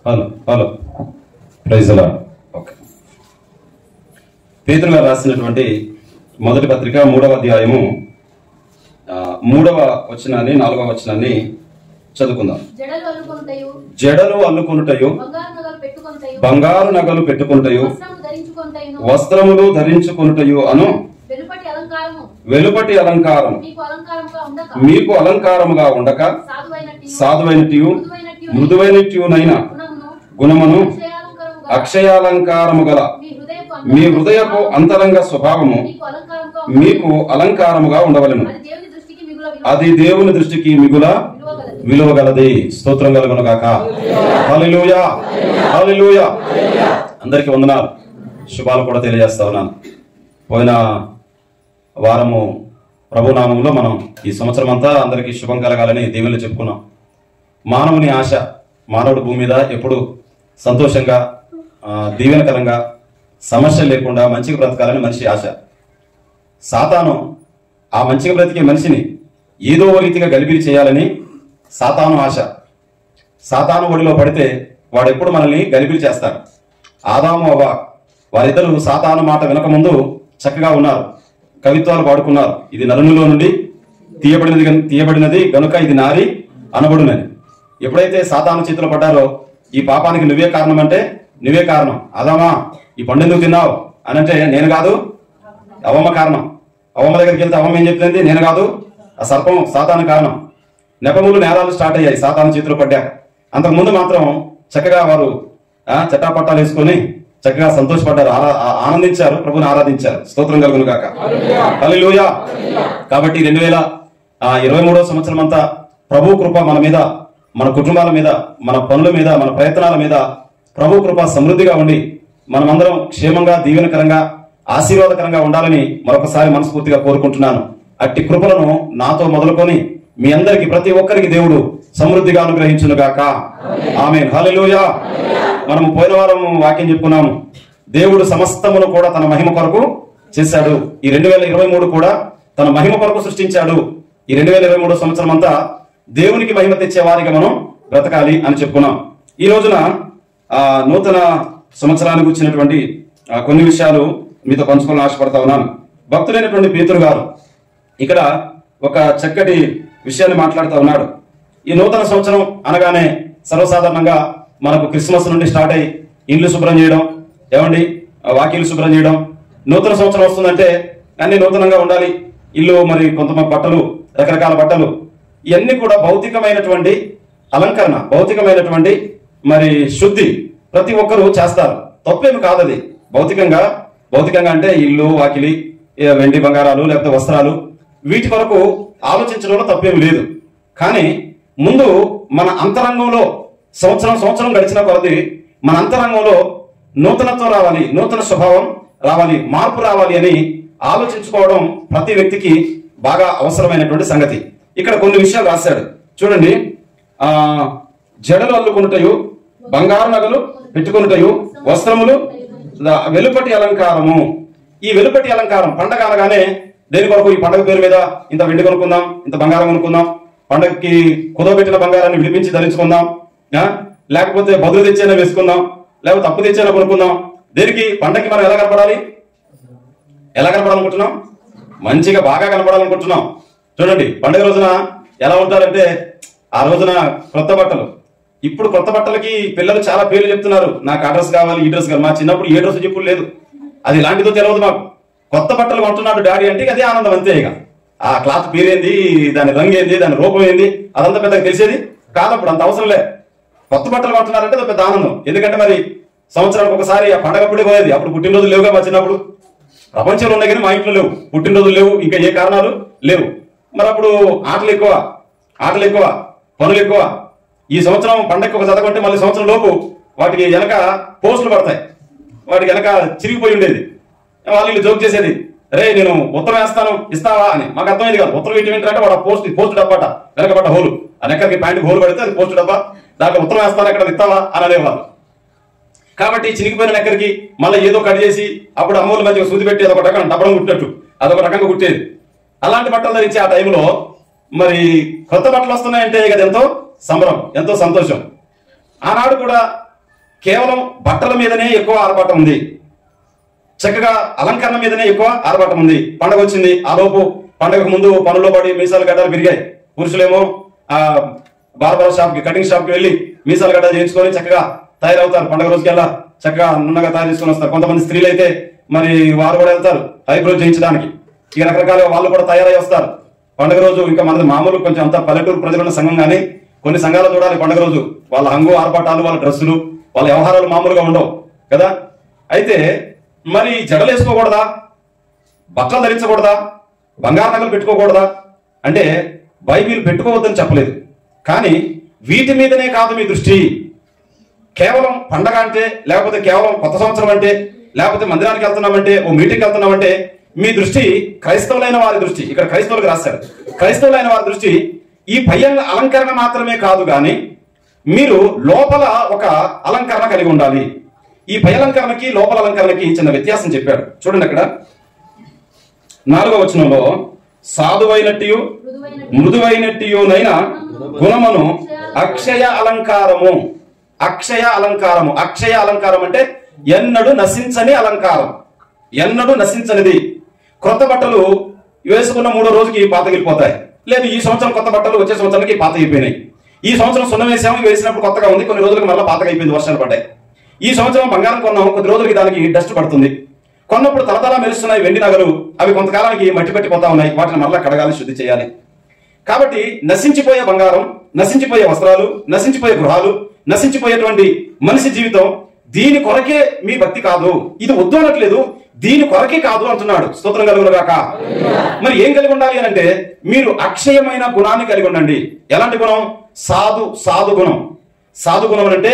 Hello hello prize అలా okay Pethuru గారు రాసినటువంటి మొదటి పత్రిక మూడవ అధ్యాయము ఆ, మూడవ వచనాన్ని నాలుగవ వచనాన్ని చదువుకుందాం జడలు అల్లుకొంటయు జడలు అల్లుకొనుటయు బంగారు నగలు పెట్టుకొంటయు బంగారు నగలు పెట్టుకుంటయు వస్త్రము ధరించుకొంటయును వస్త్రములు ధరించుకొనుటయు అను వెలుపటి అలంకారము వెలుపటి అలంకారం మీకు అలంకారముగా ఉండక మీకు అలంకారముగా ఉండక సాధువైనట్టు సాధువైనటియు మృదువైనట్టు మృదువైనట్యునైన గుణమును గుణమును అక్షయాలంకారముగా అక్షయాలంకారము గల మీ హృదయపు మీ అంతరంగ హృదయపు అంతరంగ స్వభావము మీకు అలంకారముగా మీకు అలంకారముగా ఉండవలెను అది దేవుని దృష్టికి మిగుల అది దేవుని దృష్టికి మిగుల విలువగలది విలువగలది స్తోత్రం కలుగును గాక హల్లెలూయా హల్లెలూయా అందరికి వందనాలు శుభాలు కూడా తెలియజేస్తా ఉన్నాను పోయిన వారము ప్రభునామంలో మనం ఈ సంవత్సరం అంతా అందరికీ శుభం కలగాలని దేవుళ్ళు చెప్పుకున్నాం మానవుని ఆశ మానవుడు భూమి మీద ఎప్పుడు సంతోషంగా ఆ, దీవెనకరంగా సమస్య లేకుండా మంచిగా బ్రతకాలని మనిషి ఆశ సాతాను ఆ మంచిగా బ్రతికే మనిషిని ఏదో ఓ రీతిగా గలిబిలి చేయాలని సాతాను ఆశ సాతాను ఒడిలో పడితే వాడు ఎప్పుడు మనల్ని గలిబిలి చేస్తాడు ఆదాము అవ్వ వారిద్దరూ సాతాను మాట వినకముందు చక్కగా ఉన్నారు కవిత్వాలు పాడుకున్నారు ఇది నరునిలో నుండి తీయబడినది గను- తీయబడినది గనుక ఇది నారి అనబడునని ఎప్పుడైతే సాతాను చేతిలో పడ్డారో ఈ పాపానికి నువ్వే కారణం అంటే నువ్వే కారణం అదామా ఈ పండు ఎందుకు తిన్నావు అని అంటే నేను కాదు అవమ్మ కారణం అవమ్మ దగ్గరికి వెళ్తే అవమ్మ ఏం చెప్తుంది నేను కాదు ఆ సర్పం సాతాను కారణం నెపములు నేరాలు స్టార్ట్ అయ్యాయి సాతాను చేతిలో పడ్డాక అంతకు ముందు మాత్రం చక్కగా వారు ఆ, చట్టాపట్టాలు వేసుకొని చక్కగా సంతోషపడ్డారు ఆరా- ఆ- ఆనందించారు ప్రభుని ఆరాధించారు స్తోత్రం కలుగును కాక హల్లెలూయా కాబట్టి రెండు వేల ఇరవై మూడో సంవత్సరం అంతా ప్రభు కృప మన మీద మన కుటుంబాల మీద మన పనుల మీద మన ప్రయత్నాల మీద ప్రభు కృప సమృద్ధిగా ఉండి మనమందరం క్షేమంగా దీవెనకరంగా ఆశీర్వాదకరంగా ఉండాలని మరొకసారి మనస్ఫూర్తిగా కోరుకుంటున్నాను అట్టి కృపలను నాతో మొదలుకొని మీ అందరికి ప్రతి ఒక్కరికి దేవుడు సమృద్ధిగా అనుగ్రహించును గాక ఆమె హల్లెలూయా మనము పోయిన వారం వాక్యం చెప్పుకున్నాము దేవుడు సమస్తమును కూడా తన మహిమ కొరకు చేశాడు ఈ రెండు వేల ఇరవై మూడు కూడా తన మహిమ కొరకు సృష్టించాడు ఈ రెండు వేల ఇరవై మూడు సంవత్సరం అంతా దేవునికి మహిమ తెచ్చే వారిగా మనం బ్రతకాలి అని చెప్పుకున్నాం ఈ రోజున ఆ నూతన సంవత్సరానికి వచ్చినటువంటి ఆ, కొన్ని విషయాలు మీతో పంచుకోవాలని ఆశపడతా ఉన్నాను భక్తులైనటువంటి పేతురు గారు ఇక్కడ ఒక చక్కటి విషయాన్ని మాట్లాడుతూ ఉన్నాడు ఈ నూతన సంవత్సరం అనగానే సర్వసాధారణంగా మనకు క్రిస్మస్ నుండి స్టార్ట్ అయ్యి ఇండ్లు శుభ్రం చేయడం ఏమండి ఆ వాకిలు శుభ్రం చేయడం నూతన సంవత్సరం వస్తుందంటే అన్ని నూతనంగా ఉండాలి ఇల్లు మరి కొంతమంది బట్టలు రకరకాల బట్టలు ఇవన్నీ కూడా భౌతికమైనటువంటి అలంకరణ భౌతికమైనటువంటి మరి శుద్ధి ప్రతి ఒక్కరూ చేస్తారు తప్పేమి కాదది భౌతికంగా భౌతికంగా అంటే ఇల్లు వాకిలి ఏ వెండి బంగారాలు లేకపోతే వస్త్రాలు వీటి కొరకు ఆలోచించడంలో తప్పేమి లేదు కానీ ముందు మన అంతరంగంలో సంవత్సరం సంవత్సరం గడిచిన కొలది మన అంతరంగంలో నూతనత్వం రావాలి నూతన స్వభావం రావాలి మార్పు రావాలి అని ఆలోచించుకోవడం ప్రతి వ్యక్తికి బాగా అవసరమైనటువంటి సంగతి ఇక్కడ కొన్ని విషయాలు రాశాడు చూడండి ఆ జడలు అల్లుకుంటయు బంగారు నగలు పెట్టుకునుటయు వస్త్రములు ద- వెలుపటి అలంకారము ఈ వెలుపటి అలంకారం పండగ అనగానే దేని కొరకు ఈ పండగ పేరు మీద ఇంత వెండి కొనుక్కుందాం ఇంత బంగారం కొనుక్కుందాం పండగకి కుదవబెట్టిన బంగారాన్ని విడిపించి ధరించుకుందాం ఆ? లేకపోతే బదులు తెచ్చైనా వేసుకుందాం లేకపోతే తప్పు తెచ్చైనా కొనుక్కుందాం దేనికి పండగకి మనం ఎలా కనపడాలి ఎలా కనపడాలనుకుంటున్నాం మంచిగా బాగా కనపడాలనుకుంటున్నాం చూడండి పండుగ రోజున ఎలా ఉంటారంటే ఆ రోజున కొత్త బట్టలు ఇప్పుడు కొత్త బట్టలకి పిల్లలు చాలా పేర్లు చెప్తున్నారు నాకు ఆ డ్రెస్ కావాలి ఈ డ్రెస్ కావాలి మా చిన్నప్పుడు ఏ డ్రెస్ చెప్పుడు లేదు అది ఇలాంటిదో తెలియదు మాకు కొత్త బట్టలు కొంటున్నాడు డాడీ అంటే ఇక అదే ఆనందం అంతే ఇక ఆ క్లాత్ పేరేంది దాని రంగు ఏంది దాని రూపం ఏంది అదంతా పెద్దగా తెలిసేది కాదప్పుడు అంత అవసరం లే కొత్త బట్టలు కొంటున్నారంటే అది పెద్ద ఆనందం ఎందుకంటే మరి సంవత్సరానికి ఒకసారి ఆ పండగప్పుడే పోయేది అప్పుడు పుట్టినరోజు లేవుగా మా చిన్నప్పుడు ప్రపంచంలో ఉన్నాయి కానీ మా ఇంట్లో లేవు పుట్టినరోజులు లేవు ఇంకా ఏ కారణాలు లేవు మరి అప్పుడు ఆటలు ఎక్కువ ఆటలు ఎక్కువ పనులు ఎక్కువ ఈ సంవత్సరం పండగకి ఒక చదవకుంటే మళ్ళీ సంవత్సరం లోపు వాటికి వెనక పోస్టులు పడతాయి వాటికి వెనక చిరిగిపోయి ఉండేది వాళ్ళు వీళ్ళు జోక్ చేసేది రే నేను ఉత్తరం వేస్తాను ఇస్తావా అని మాకు అర్థమైంది కాదు ఉత్తరం ఏంటి ఏంటంటే వాడు పోస్ట్ పోస్ట్ డబ్బాట వెనకబడ్డ హోలు వెనకకి ప్యాంటుకి హోల్ పడితే అది పోస్ట్ డబ్బా దాంట్లో ఉత్తరం వేస్తాను ఎక్కడ ఇస్తావా అని అనేవాళ్ళు కాబట్టి చినిగిపోయిన నెక్కరికి మళ్ళీ ఏదో కట్ చేసి అప్పుడు అమ్మోలు మంచిగా సూది పెట్టి అదొక రకం డబ్బరం కుట్టినట్టు అదొక రకంగా కుట్టేది అలాంటి బట్టలు ధరించి ఆ టైంలో మరి కొత్త బట్టలు వస్తున్నాయంటే కదా ఎంతో సంబరం ఎంతో సంతోషం ఆనాడు కూడా కేవలం బట్టల మీదనే ఎక్కువ ఆర్భాటం ఉంది చక్కగా అలంకరణ మీదనే ఎక్కువ ఆర్భాటం ఉంది పండగ వచ్చింది ఆ లోపు పండగకు ముందు పనుల్లో పడి మీసాలు గడ్డలు పెరిగాయి పురుషులేమో ఆ బార్బర్ షాప్ కి కటింగ్ షాప్ కి వెళ్ళి మీసాలు గడ్డలు చేయించుకొని చక్కగా తయారవుతారు పండగ రోజుకెల్లా చక్కగా నున్నగా తయారు చేసుకొని వస్తారు కొంతమంది స్త్రీలు అయితే మరి వారు కూడా వెళ్తారు ఐబ్రో చేయించడానికి ఇక రకరకాలుగా వాళ్ళు కూడా తయారై వస్తారు పండగ రోజు ఇంకా మనది మామూలు కొంచెం అంత పల్లెటూరు ప్రజలున్న సంఘం కానీ కొన్ని సంఘాలు చూడాలి పండగ రోజు వాళ్ళ హంగు ఆర్భాటాలు వాళ్ళ డ్రెస్సులు వాళ్ళ వ్యవహారాలు మామూలుగా ఉండవు కదా అయితే మరి జడలు వేసుకోకూడదా బట్టలు ధరించకూడదా బంగారు నగలు పెట్టుకోకూడదా అంటే బైబిల్ పెట్టుకోవద్దని చెప్పలేదు కానీ వీటి మీదనే కాదు మీ దృష్టి కేవలం పండగ అంటే లేకపోతే కేవలం కొత్త సంవత్సరం అంటే లేకపోతే మందిరానికి వెళ్తున్నామంటే ఓ మీటింగ్కి వెళ్తున్నామంటే మీ దృష్టి క్రైస్తవులైన వారి దృష్టి ఇక్కడ క్రైస్తవులకు రాశారు క్రైస్తవులైన వారి దృష్టి ఈ పై అలంకరణ మాత్రమే కాదు కానీ మీరు లోపల ఒక అలంకరణ కలిగి ఉండాలి ఈ పై అలంకరణకి లోపల అలంకరణకి చిన్న వ్యత్యాసం చెప్పాడు చూడండి అక్కడ నాలుగో వచనంలో సాధువైనట్టు మృదువైన మృదువైనట్టియునైన గుణమును అక్షయ అలంకారము అక్షయ అలంకారము అక్షయ అలంకారం అంటే ఎన్నడు నశించని అలంకారం ఎన్నడు నశించనిది క్రొత్త బట్టలు వేసుకున్న మూడో రోజుకి పాతగిలిపోతాయి లేదు ఈ సంవత్సరం కొత్త బట్టలు వచ్చే సంవత్సరానికి పాత అయిపోయినాయి ఈ సంవత్సరం సున్నం వేసాము వేసినప్పుడు కొత్తగా ఉంది కొన్ని రోజులకు మళ్ళీ పాతగా అయిపోయింది వర్షాలు పడ్డాయి ఈ సంవత్సరం బంగారం కొన్నాము కొద్ది రోజులకి దానికి డస్ట్ పడుతుంది కొన్నప్పుడు తలతలా మెరుస్తున్నాయి వెండి నగలు అవి కొంతకాలానికి మట్టి పట్టిపోతా ఉన్నాయి వాటిని మళ్ళీ కడగాలి శుద్ధి చేయాలి కాబట్టి నశించిపోయే బంగారం నశించిపోయే వస్త్రాలు నశించిపోయే గృహాలు నశించిపోయేటువంటి మనిషి జీవితం దీని కొరకే మీ భక్తి కాదు ఇది వద్దు అనట్లేదు దీని కొరకే కాదు అంటున్నాడు స్తోత్రం కలుగునుగాక మరి ఏం కలిగి ఉండాలి అని అంటే మీరు అక్షయమైన గుణాన్ని కలిగి ఉండండి ఎలాంటి గుణం సాధు సాధు గుణం సాధు గుణం అంటే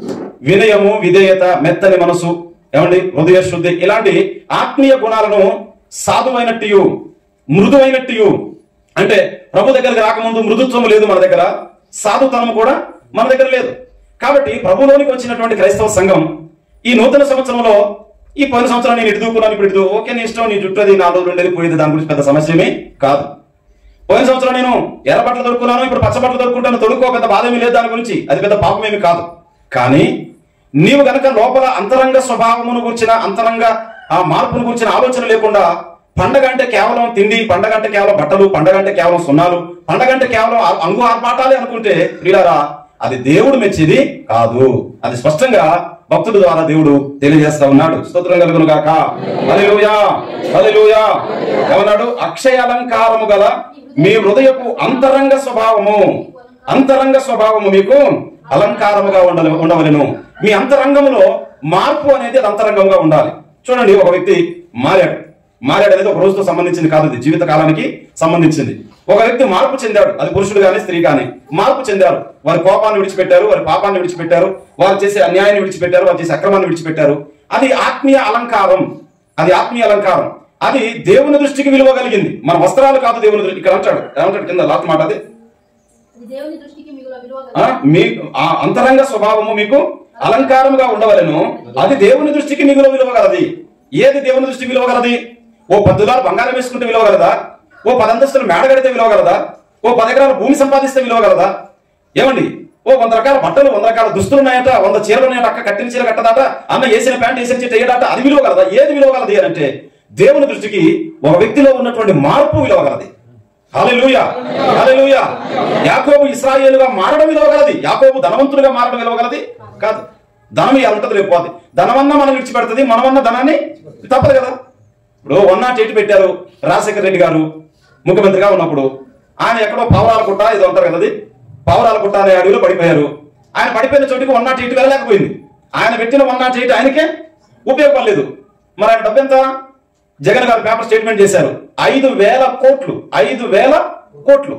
వినయము విధేయత మెత్తని మనసు ఏమండి హృదయ శుద్ధి ఇలాంటి ఆత్మీయ గుణాలను సాధువైనట్టు మృదువైనట్టు అంటే ప్రభు దగ్గరికి రాకముందు మృదుత్వం లేదు మన దగ్గర సాధుతనం కూడా మన దగ్గర లేదు కాబట్టి ప్రభులోనికి వచ్చినటువంటి క్రైస్తవ సంఘం ఈ నూతన సంవత్సరంలో ఈ పోయిన సంవత్సరం నేను ఇటు దూకున్నాను ఇప్పుడు ఇటు దూ- ఓకే నీ ఇష్టం నీ జుట్టు అది నాలుగు రోజులు ఉండేది పోయేది దాని గురించి పెద్ద సమస్యమే కాదు పోయిన సంవత్సరం నేను ఎర్ర బట్టలు దొరుకున్నాను ఇప్పుడు పచ్చ బట్టలు దొరుకుంటాను తొడుక్కో పెద్ద బాధేమీ లేదు దాని గురించి అది పెద్ద పాపమేమి కాదు కానీ నీవు గనక లోపల అంతరంగ స్వభావమును గురించిన అంతరంగ ఆ మార్పును గురించిన ఆలోచన లేకుండా పండగ అంటే కేవలం తిండి పండగ అంటే కేవలం బట్టలు పండగ అంటే కేవలం సున్నాలు పండగ అంటే కేవలం ఆ- అంగు ఆర్పాటాలే అనుకుంటే ప్రియులారా అది దేవుడు మెచ్చేది కాదు అది స్పష్టంగా భక్తుల ద్వారా దేవుడు తెలియజేస్తా ఉన్నాడు స్తోత్రం కలుగును గాక హల్లెలూయా హల్లెలూయా ఏమన్నాడు అక్షయ అలంకారము గల మీ హృదయపు అంతరంగ స్వభావము అంతరంగ స్వభావము మీకు అలంకారముగా ఉండాలి ఉండవలను మీ అంతరంగంలో మార్పు అనేది అది అంతరంగంగా ఉండాలి చూడండి ఒక వ్యక్తి మారాడు మారాడు అనేది ఒక రోజుతో సంబంధించింది కాదు అది జీవిత కాలానికి సంబంధించింది ఒక వ్యక్తి మార్పు చెందాడు అది పురుషుడు గాని స్త్రీ గాని మార్పు చెందారు వారి కోపాన్ని విడిచిపెట్టారు వారి పాపాన్ని విడిచిపెట్టారు వారు చేసే అన్యాయాన్ని విడిచిపెట్టారు వారు చేసే అక్రమాన్ని విడిచిపెట్టారు అది ఆత్మీయ అలంకారం అది ఆత్మీయ అలంకారం అది దేవుని దృష్టికి విలువ కలిగింది మన వస్త్రాలు కాదు దేవుని దృష్టి ఇక్కడ అంటాడు ఏమంటాడు కింద లాస్ట్ మాట అది ఇది దేవుని దృష్టికి మిగుల విలువ ఆ, మీ ఆ అంతరంగ స్వభావము మీకు అలంకారముగా ఉండవలను అది దేవుని దృష్టికి మిగులు విలువగలది ఏది దేవుని దృష్టికి విలువగలది ఓ పద్దులారు బంగారం వేసుకుంటే విలువగలదా ఓ పదంతస్తులు మేడ కడితే విలువగలదా ఓ పది ఎకరాలు భూమి సంపాదిస్తే విలువగలదా ఏమండి ఓ వంద రకాల బట్టలు వంద రకాల దుస్తులు ఉన్నాయట వంద చీరలు ఉన్నాయట అక్క కట్టిన చీర కట్టదాట అన్న వేసిన ప్యాంట్ వేసిన చీర వేయడాట అది విలువగలదా ఏది విలువగలది అని అంటే దేవుని దృష్టికి ఒక వ్యక్తిలో ఉన్నటువంటి మార్పు విలువగలది హల్లెలూయా హల్లెలూయా యాకోబు ఇస్రాయేలుగా మారడం విలువగలది యాకోబు ధనవంతుడిగా మారడం విలువగలది కాదు ధనం ఇలా ఉంటది రేపు పోతే ధనమన్నా మనం విడిచిపెడుతుంది మనమన్న ధనాన్ని తప్పదు కదా ఇప్పుడు వన్ నాట్ ఎయిట్ పెట్టారు రాజశేఖర రెడ్డి గారు ముఖ్యమంత్రిగా ఉన్నప్పుడు ఆయన ఎక్కడో పావురాల కుట్ట ఇది అంటారు కదా అది పావురాల కుట్ట అనే అడవిలో పడిపోయారు ఆయన పడిపోయిన చోటికి వన్ నాట్ ఎయిట్ వెళ్ళలేకపోయింది ఆయన పెట్టిన వన్ నాట్ ఎయిట్ ఆయనకే ఉపయోగపడలేదు మరి ఆయన డబ్బు ఎంత జగన్ గారు పేపర్ స్టేట్మెంట్ చేశారు ఐదు వేల కోట్లు ఐదు వేల కోట్లు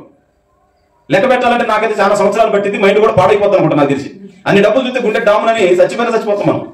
లెక్క పెట్టాలంటే నాకైతే చాలా సంవత్సరాలు పట్టింది మైండ్ కూడా పాడైపోతాను అనుకుంటా నాకు తెలిసి అన్ని డబ్బులు చూస్తే గుండె డామునని చచ్చిపోయినా చచ్చిపోతాం మనం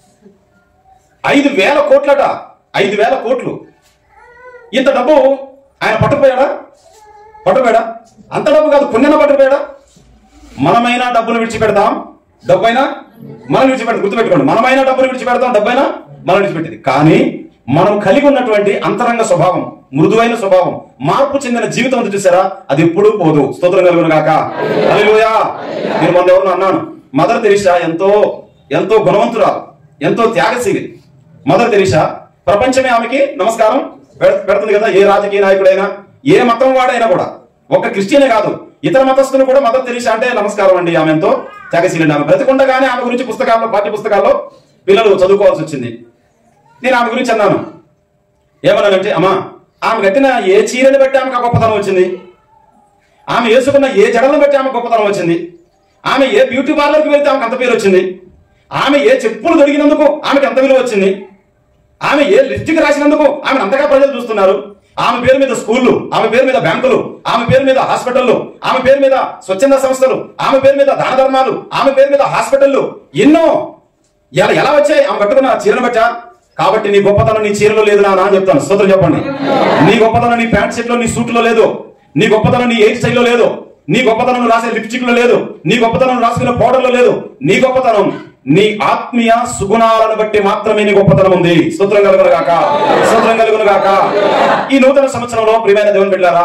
ఐదు వేల కోట్లట ఐదు వేల కోట్లు ఇంత డబ్బు ఆయన పట్టుకుపోయాడా పట్టుకుపోయాడా అంత డబ్బు కాదు పుణ్యన పట్టుకుపోయాడా మనమైనా డబ్బును విడిచిపెడతాం డబ్బైనా మనం విడిచిపెడతాం గుర్తుపెట్టుకోండి మనమైనా డబ్బును విడిచిపెడతాం డబ్బైనా మనం విడిచిపెట్టేది కానీ మనం కలిగి ఉన్నటువంటి అంతరంగ స్వభావం మృదువైన స్వభావం మార్పు చెందిన జీవితం ఉంది చూసారా అది ఎప్పుడూ పోదు స్తోత్రం కలుగును గాక హల్లెలూయా నేను మొన్న ఎవరినో అన్నాను మదర్ తెరిసా ఎంతో ఎంతో గుణవంతురాలు ఎంతో త్యాగశీలి మదర్ తెరీసా ప్రపంచమే ఆమెకి నమస్కారం పెడ- పెడుతుంది కదా ఏ రాజకీయ నాయకుడైనా ఏ మతం వాడైనా కూడా ఒక క్రిస్టియనే కాదు ఇతర మతస్థులు కూడా మదర్ తెరీసా అంటే నమస్కారం అండి ఆమె ఎంతో త్యాగశీలి ఆమె బ్రతికుండగానే ఆమె గురించి పుస్తకాల్లో పాఠ్య పుస్తకాల్లో పిల్లలు చదువుకోవాల్సి వచ్చింది నేను ఆమె గురించి అన్నాను ఏమన్నానంటే అమ్మా ఆమె కట్టిన ఏ చీరని బట్టి ఆమెకు ఆ గొప్పతనం వచ్చింది ఆమె వేసుకున్న ఏ జడలను బట్టి ఆమె గొప్పతనం వచ్చింది ఆమె ఏ బ్యూటీ పార్లర్కి వెళ్తే ఆమెకు అంత పేరు వచ్చింది ఆమె ఏ చెప్పులు దొరికినందుకు ఆమెకు అంత విలువ వచ్చింది ఆమె ఏ లిస్టిక్ రాసినందుకు ఆమెను అంతగా ప్రజలు చూస్తున్నారు ఆమె పేరు మీద స్కూళ్ళు ఆమె పేరు మీద బ్యాంకులు ఆమె పేరు మీద హాస్పిటల్లు ఆమె పేరు మీద స్వచ్ఛంద సంస్థలు ఆమె పేరు మీద దాన ధర్మాలు ఆమె పేరు మీద హాస్పిటల్లు ఎన్నో ఎలా ఎలా వచ్చాయి ఆమె కట్టుకున్న చీరను బట్టా కాబట్టి నీ గొప్పతనం నీ చీరలో లేదు నా అని చెప్తాను స్తోత్రం చెప్పండి నీ గొప్పతనం నీ ప్యాంట్ షర్ట్ లో నీ సూట్ లో లేదు నీ గొప్పతనం నీ ఎయిర్ స్టైల్లో లేదు నీ గొప్పతనం నువ్వు రాసే లిప్స్టిక్ లో లేదు నీ గొప్పతనం నువ్వు రాసుకునే పౌడర్ లో లేదు నీ గొప్పతనం నీ ఆత్మీయ సుగుణాలను బట్టి మాత్రమే నీ గొప్పతనం ఉంది స్తోత్రం కలుగును గాక స్తోత్రం కలుగును గాక ఈ నూతన సంవత్సరంలో ప్రియమైన దేవుని బిడ్డారా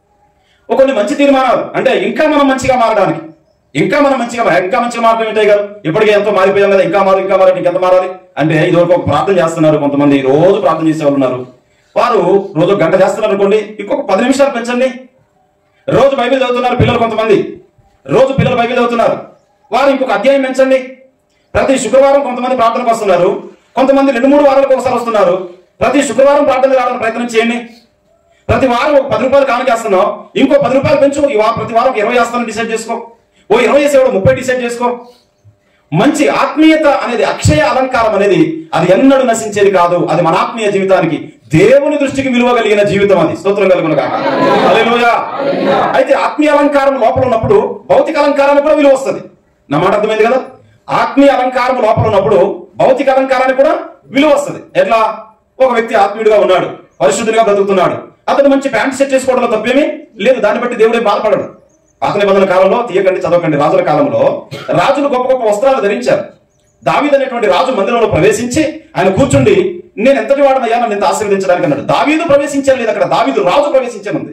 ఒక కొన్ని మంచి తీర్మానాలు అంటే ఇంకా మనం మంచిగా మారడానికి ఇంకా మనం మంచిగా మార- ఇంకా మంచిగా మారడం ఏంటాయి గారు ఇప్పటికే ఎంతో మారిపోయాం కదా ఇంకా మారు ఇంకా మారాలి ఇంకెంత మారాలి అంటే ఇది వరకు ఒక ప్రార్థన చేస్తున్నారు కొంతమంది రోజు ప్రార్థన చేసే వాళ్ళు ఉన్నారు వారు రోజు గంట చేస్తున్నారు అనుకోండి ఇంకొక పది నిమిషాలు పెంచండి రోజు బైబిల్ చదువుతున్నారు పిల్లలు కొంతమంది రోజు పిల్లలు బైబిల్ చదువుతున్నారు వారు ఇంకొక అధ్యాయం పెంచండి ప్రతి శుక్రవారం కొంతమంది ప్రార్థనకు వస్తున్నారు కొంతమంది రెండు మూడు వారాలకు ఒకసారి వస్తున్నారు ప్రతి శుక్రవారం ప్రార్థన రావడానికి ప్రయత్నం చేయండి ప్రతి వారం ఒక పది రూపాయలు కానుకేస్తున్నావు ఇంకో పది రూపాయలు పెంచు ఈ వా- ప్రతి వారం ఒక ఇరవై వేస్తాను డిసైడ్ చేసుకో ఓ ఇరవై వేసేవాడు ముప్పై డిసైడ్ చేసుకో మంచి ఆత్మీయత అనేది అక్షయ అలంకారం అనేది అది ఎన్నడూ నశించేది కాదు అది మన ఆత్మీయ జీవితానికి దేవుని దృష్టికి విలువ కలిగిన జీవితం అది స్తోత్రం కలుగునుగా హల్లెలూయా అయితే ఆత్మీయ అలంకారం లోపల ఉన్నప్పుడు భౌతిక అలంకారానికి కూడా విలువ వస్తుంది నా మాట అర్థమైంది కదా ఆత్మీయ అలంకారం లోపల ఉన్నప్పుడు భౌతిక అలంకారానికి కూడా విలువ వస్తుంది ఎట్లా ఒక వ్యక్తి ఆత్మీయుడిగా ఉన్నాడు పరిశుద్ధుడిగా బ్రతుకుతున్నాడు అతను మంచి ప్యాంట్ సెట్ చేసుకోవడంలో తప్పేమీ లేదు దాన్ని బట్టి దేవుడే బాధపడడు పాత నిబంధన కాలంలో తీయకండి చదవకండి రాజుల కాలంలో రాజులు గొప్ప గొప్ప వస్త్రాలు ధరించారు దావీద్ అనేటువంటి రాజు మందిరంలో ప్రవేశించి ఆయన కూర్చుండి నేను ఎంతటి వాడనయ్యా నన్ను ఇంత ఆశీర్వదించడానికి అన్నాడు దావీదు ప్రవేశించారు లేదు అక్కడ దావీదు రాజు ప్రవేశించనుంది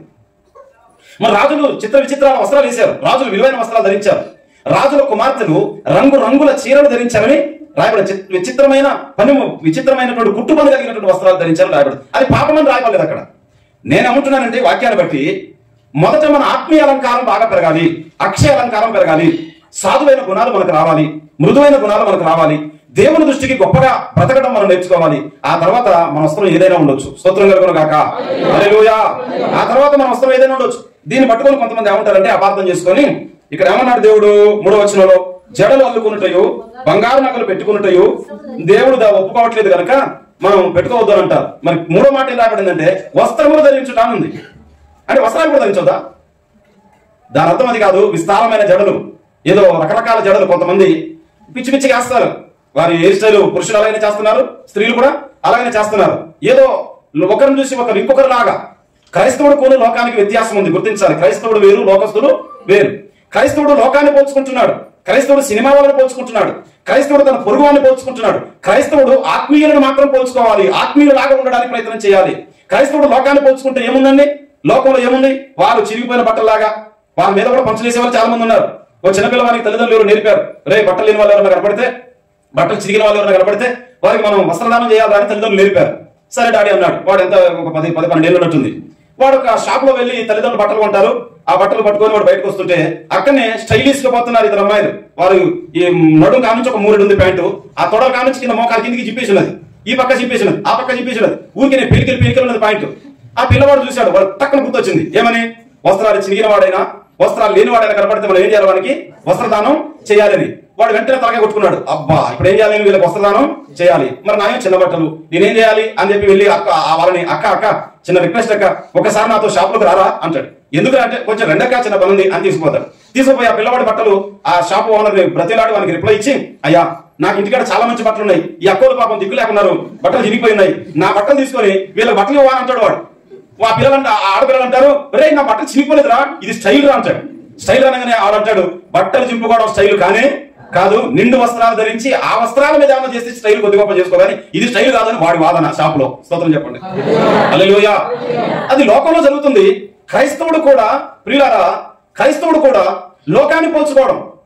మరి రాజులు చిత్ర విచిత్రాల వస్త్రాలు వేశారు రాజులు విలువైన వస్త్రాలు ధరించారు రాజుల కుమార్తెలు రంగు రంగుల చీరలు ధరించారని రాయబడి చి- విచిత్రమైన పని విచిత్రమైనటువంటి కుట్టుబడి కలిగినటువంటి వస్త్రాలు ధరించారని రాయబడి అది పాపమని రాయబడలేదు అక్కడ నేను ఏమంటున్నానంటే వాక్యాన్ని బట్టి మొదట మన ఆత్మీయ అలంకారం బాగా పెరగాలి అక్షయ అలంకారం పెరగాలి సాధువైన గుణాలు మనకు రావాలి మృదువైన గుణాలు మనకు రావాలి దేవుని దృష్టికి గొప్పగా బ్రతకడం మనం నేర్చుకోవాలి ఆ తర్వాత మన వస్త్రం ఏదైనా ఉండొచ్చు స్తోత్రం కలుగును గాక హల్లెలూయా ఆ తర్వాత మన వస్త్రం ఏదైనా ఉండొచ్చు దీన్ని పట్టుకొని కొంతమంది ఏమంటారంటే అపార్థం చేసుకొని ఇక్కడ ఏమన్నాడు దేవుడు మూడో వచనంలో జడలు అల్లుకున్నటయు బంగారు నగలు పెట్టుకున్నటయు దేవుడు దా ఒప్పుకోవట్లేదు కనుక మనం పెట్టుకోవద్దు అని అంటారు మరి మూడో మాట ఏం రాబడిందంటే వస్త్రములు ధరించుట అని ఉంది అంటే వస్త్రాలు కూడా ధరించొద్దా దాని అర్థం అది కాదు విస్తారమైన జడలు ఏదో రకరకాల జడలు కొంతమంది పిచ్చి పిచ్చిగా వేస్తారు వారి హెయిర్ స్టైల్ పురుషులు అలాగే చేస్తున్నారు స్త్రీలు కూడా అలాగనే చేస్తున్నారు ఏదో ఒకరిని చూసి ఒకరు ఇంకొకరు లాగా క్రైస్తవుడు కూడా లోకానికి వ్యత్యాసం ఉంది గుర్తించాలి క్రైస్తవుడు వేరు లోకస్తుడు వేరు క్రైస్తవుడు లోకాన్ని పోల్చుకుంటున్నాడు క్రైస్తవుడు సినిమా వాళ్ళని పోల్చుకుంటున్నాడు క్రైస్తవుడు తన పొరుగు వాడిని పోల్చుకుంటున్నాడు క్రైస్తవుడు ఆత్మీయులను మాత్రం పోల్చుకోవాలి ఆత్మీయులాగా ఉండడానికి ప్రయత్నం చేయాలి క్రైస్తవుడు లోకాన్ని పోల్చుకుంటే ఏముందండి లోకంలో ఏముంది వాళ్ళు చిరిగిపోయిన బట్టలాగా వాళ్ళ మీద కూడా పంచలు వేసే వాళ్ళు చాలా మంది ఉన్నారు ఓ చిన్నపిల్ల వారికి తల్లిదండ్రులు ఎవరు నేర్పారు రే బట్టలు లేని వాళ్ళు ఎవరైనా కనపడితే బట్టలు చిరిగిన వాళ్ళు ఎవరైనా కనపడితే వారికి మనం వస్త్రదానం చేయాలని తల్లిదండ్రులు నేర్పారు సరే డాడీ అన్నాడు వాడు ఎంత ఒక పది పది పన్నెండు ఏళ్ళు ఉన్నట్టుంది వాడు ఒక షాప్ లో వెళ్ళి తల్లిదండ్రులు బట్టలు కొంటారు ఆ బట్టలు పట్టుకొని వాడు బయటకు వస్తుంటే అక్కడనే స్టైలిష్ గా పోతున్నారు ఇద్దరు అమ్మాయిలు వారు ఈ నడుం కానుంచి ఒక మూరెడు ఉంది ప్యాంటు ఆ తొడల కానుంచి కింద మోకాలు కిందికి జిప్పేసి ఉన్నది ఈ పక్క జిప్పేసి ఉన్నది ఆ పక్క జిప్పేసి ఉన్నది ఊరికి పెరికలు పెరికలు ఉన్నది పాయింట్ ఆ పిల్లవాడు చూశాడు వాడు టక్కన గుర్తొచ్చింది ఏమని వస్త్రాలు చిరిగిన వాడైనా వస్త్రాలు లేని వాడైనా కనపడితే మనం ఏం చేయాలి వానికి వస్త్రదానం చేయాలని వాడు వెంటనే తలగా కొట్టుకున్నాడు అబ్బా ఇప్పుడు ఏం చేయాలి వీళ్ళకి వస్త్రదానం చేయాలి మరి నాయం చిన్న బట్టలు నేనేం చేయాలి అని చెప్పి వెళ్ళి అక్క ఆ వాళ్ళని అక్క అక్క చిన్న రిక్వెస్ట్ అక్క ఒకసారి నాతో షాప్ లోకి రారా అంటాడు ఎందుకు అంటే కొంచెం రెండక్క చిన్న పని ఉంది అని తీసుకుపోతాడు తీసుకుపోయి ఆ పిల్లవాడి బట్టలు ఆ షాప్ ఓనర్ బ్రతిలాడు వానికి రిప్లై ఇచ్చి అయ్యా నాకు ఇంటికాడ చాలా మంచి బట్టలు ఉన్నాయి ఈ అక్కోలు పాపం దిక్కు లేకున్నారు బట్టలు చిరిగిపోయి ఉన్నాయి నా బట్టలు తీసుకొని వీళ్ళకి బట్టలు ఇవ్వాలి అంటాడు వాడు ఆ పిల్లలు ఆ ఆడపిల్లలు అంటారు రే నా బట్టలు చిరిగిపోలేదురా ఇది స్టైల్ రా అంటాడు స్టైల్ అనగానే ఆడంటాడు బట్టలు చింపుకోవడం స్టైల్ కానీ కాదు నిండు వస్త్రాలు ధరించి ఆ వస్త్రాల మీద ఏమైనా చేస్తే స్టైల్ కొద్ది గొప్ప చేసుకోవాలి ఇది స్టైల్ కాదని వాడి వాదన షాప్ లో స్తోత్రం చెప్పండి హల్లెలూయా అది లోకంలో జరుగుతుంది క్రైస్తవుడు కూడా ప్రియులారా క్రైస్తవుడు కూడా లోకాన్ని పోల్చుకోవడం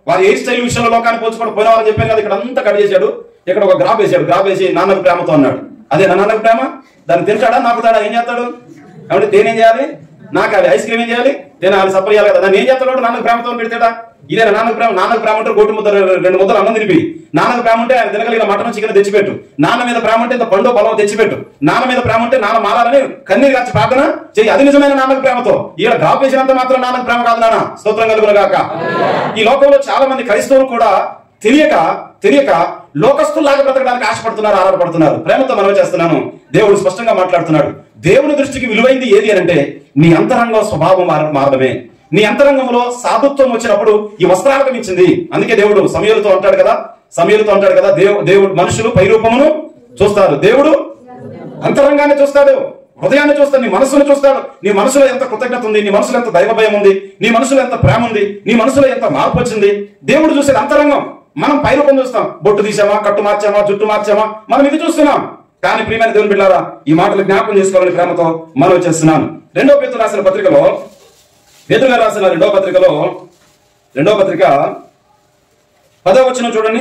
వారి హెయిర్ స్టైల్ విషయంలో లోకాన్ని పోల్చుకోవడం పోయిన వారు చెప్పాను కదా ఇక్కడ అంతా కట్ చేశాడు ఇక్కడ ఒక గ్రాఫ్ వేసాడు గ్రాఫ్ వేసి నాన్నకు ప్రేమతో అన్నాడు అదే నా నాన్నకు ప్రేమ దాన్ని తింటాడా నాకుతాడా ఏం చేస్తాడు కాబట్టి తేనేం చేయాలి నాకాలి ఐస్ క్రీమ్ ఏం చేయాలి తినాలి సప్పర్ చేయాలి కదా దాన్ని ఏం చేస్తాడు నాన్నకు ప్రేమతో పెడతాడా ఇదే నాన్నకు ప్రేమ నాన్నకు ప్రేమ అంటే గోటు ముద్ద రెండు ముద్దలు అన్నం తినిపి నాన్నకు ప్రేమ అంటే ఆయన తినగలిగిన మటన్ చికెన్ తెచ్చిపెట్టు నాన్న మీద ప్రేమ అంటే ఇంత పండు పొలం తెచ్చిపెట్టు నాన్న మీద ప్రేమ అంటే నాన్న మారాలని కన్నీరు కాచి ప్రార్థన చెయ్యి అది నిజమైన నాన్నకు ప్రేమతో ఈడ డ్రాప్ వేసినంత మాత్రం నాన్నకు ప్రేమ కాదు నాన్న స్తోత్రం కలుగును గాక ఈ లోకంలో చాలా మంది క్రైస్తవులు కూడా తెలియక తెలియక లోకస్తుల్లాగా బ్రతకడానికి ఆశపడుతున్నారు ఆరాటపడుతున్నారు ప్రేమతో మనవి చేస్తున్నాను దేవుడు స్పష్టంగా మాట్లాడుతున్నాడు దేవుని దృష్టికి విలువైంది ఏది అని అంటే నీ అంతరంగ స్వభావం మార- మారడమే నీ అంతరంగంలో సాధుత్వం వచ్చినప్పుడు ఈ వస్త్రాలకు మించింది అందుకే దేవుడు సమయాలతో అంటాడు కదా సమయాలతో అంటాడు కదా దేవు దేవుడు మనుషులు పైరూపమును చూస్తారు దేవుడు అంతరంగాన్ని చూస్తాడు హృదయాన్ని చూస్తాడు నీ మనసును చూస్తాడు నీ మనసులో ఎంత కృతజ్ఞత ఉంది నీ మనసులో ఎంత దైవ భయం ఉంది నీ మనసులో ఎంత ప్రేమ ఉంది నీ మనసులో ఎంత మార్పు వచ్చింది దేవుడు చూసేది అంతరంగం మనం పైరూపం చూస్తాం బొట్టు తీసామా కట్టు మార్చామా జుట్టు మార్చామా మనం ఇది చూస్తున్నాం కానీ ప్రియమైన దేవుని బిడ్డారా ఈ మాటలు జ్ఞాపకం చేసుకోవాలని ప్రేమతో మనం చేస్తున్నాను రెండో పేతురు రాసిన పత్రికలో పేతురు గారు రాసిన రెండో పత్రికలో రెండో పత్రిక పదో వచ్చిన చూడండి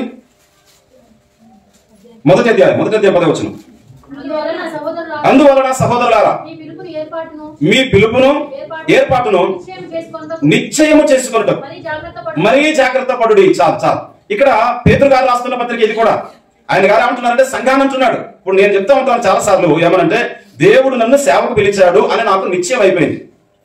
మొదటి అధ్యాయం మొదటి అధ్యాయం పదో వచ్చిన అందువలన సహోదరులారా, అందువలన సహోదరులారా మీ పిలుపుని ఏర్పాటును మీ పిలుపును ఏర్పాటును నిశ్చయం చేసుకొనుటకు నిశ్చయము చేసుకున్నట్టు మరి జాగ్రత్త పడు మరీ జాగ్రత్త పడుడి చాలు చాలు ఇక్కడ పేతురు గారు రాస్తున్న పత్రిక ఇది కూడా ఆయన గారు ఏమంటున్నారంటే సంఘాన్ని అంటున్నాడు ఇప్పుడు నేను చెప్తా ఉంటాను చాలా సార్లు ఏమనంటే దేవుడు నన్ను సేవకు పిలిచాడు అని నాకు నిశ్చయం అయిపోయింది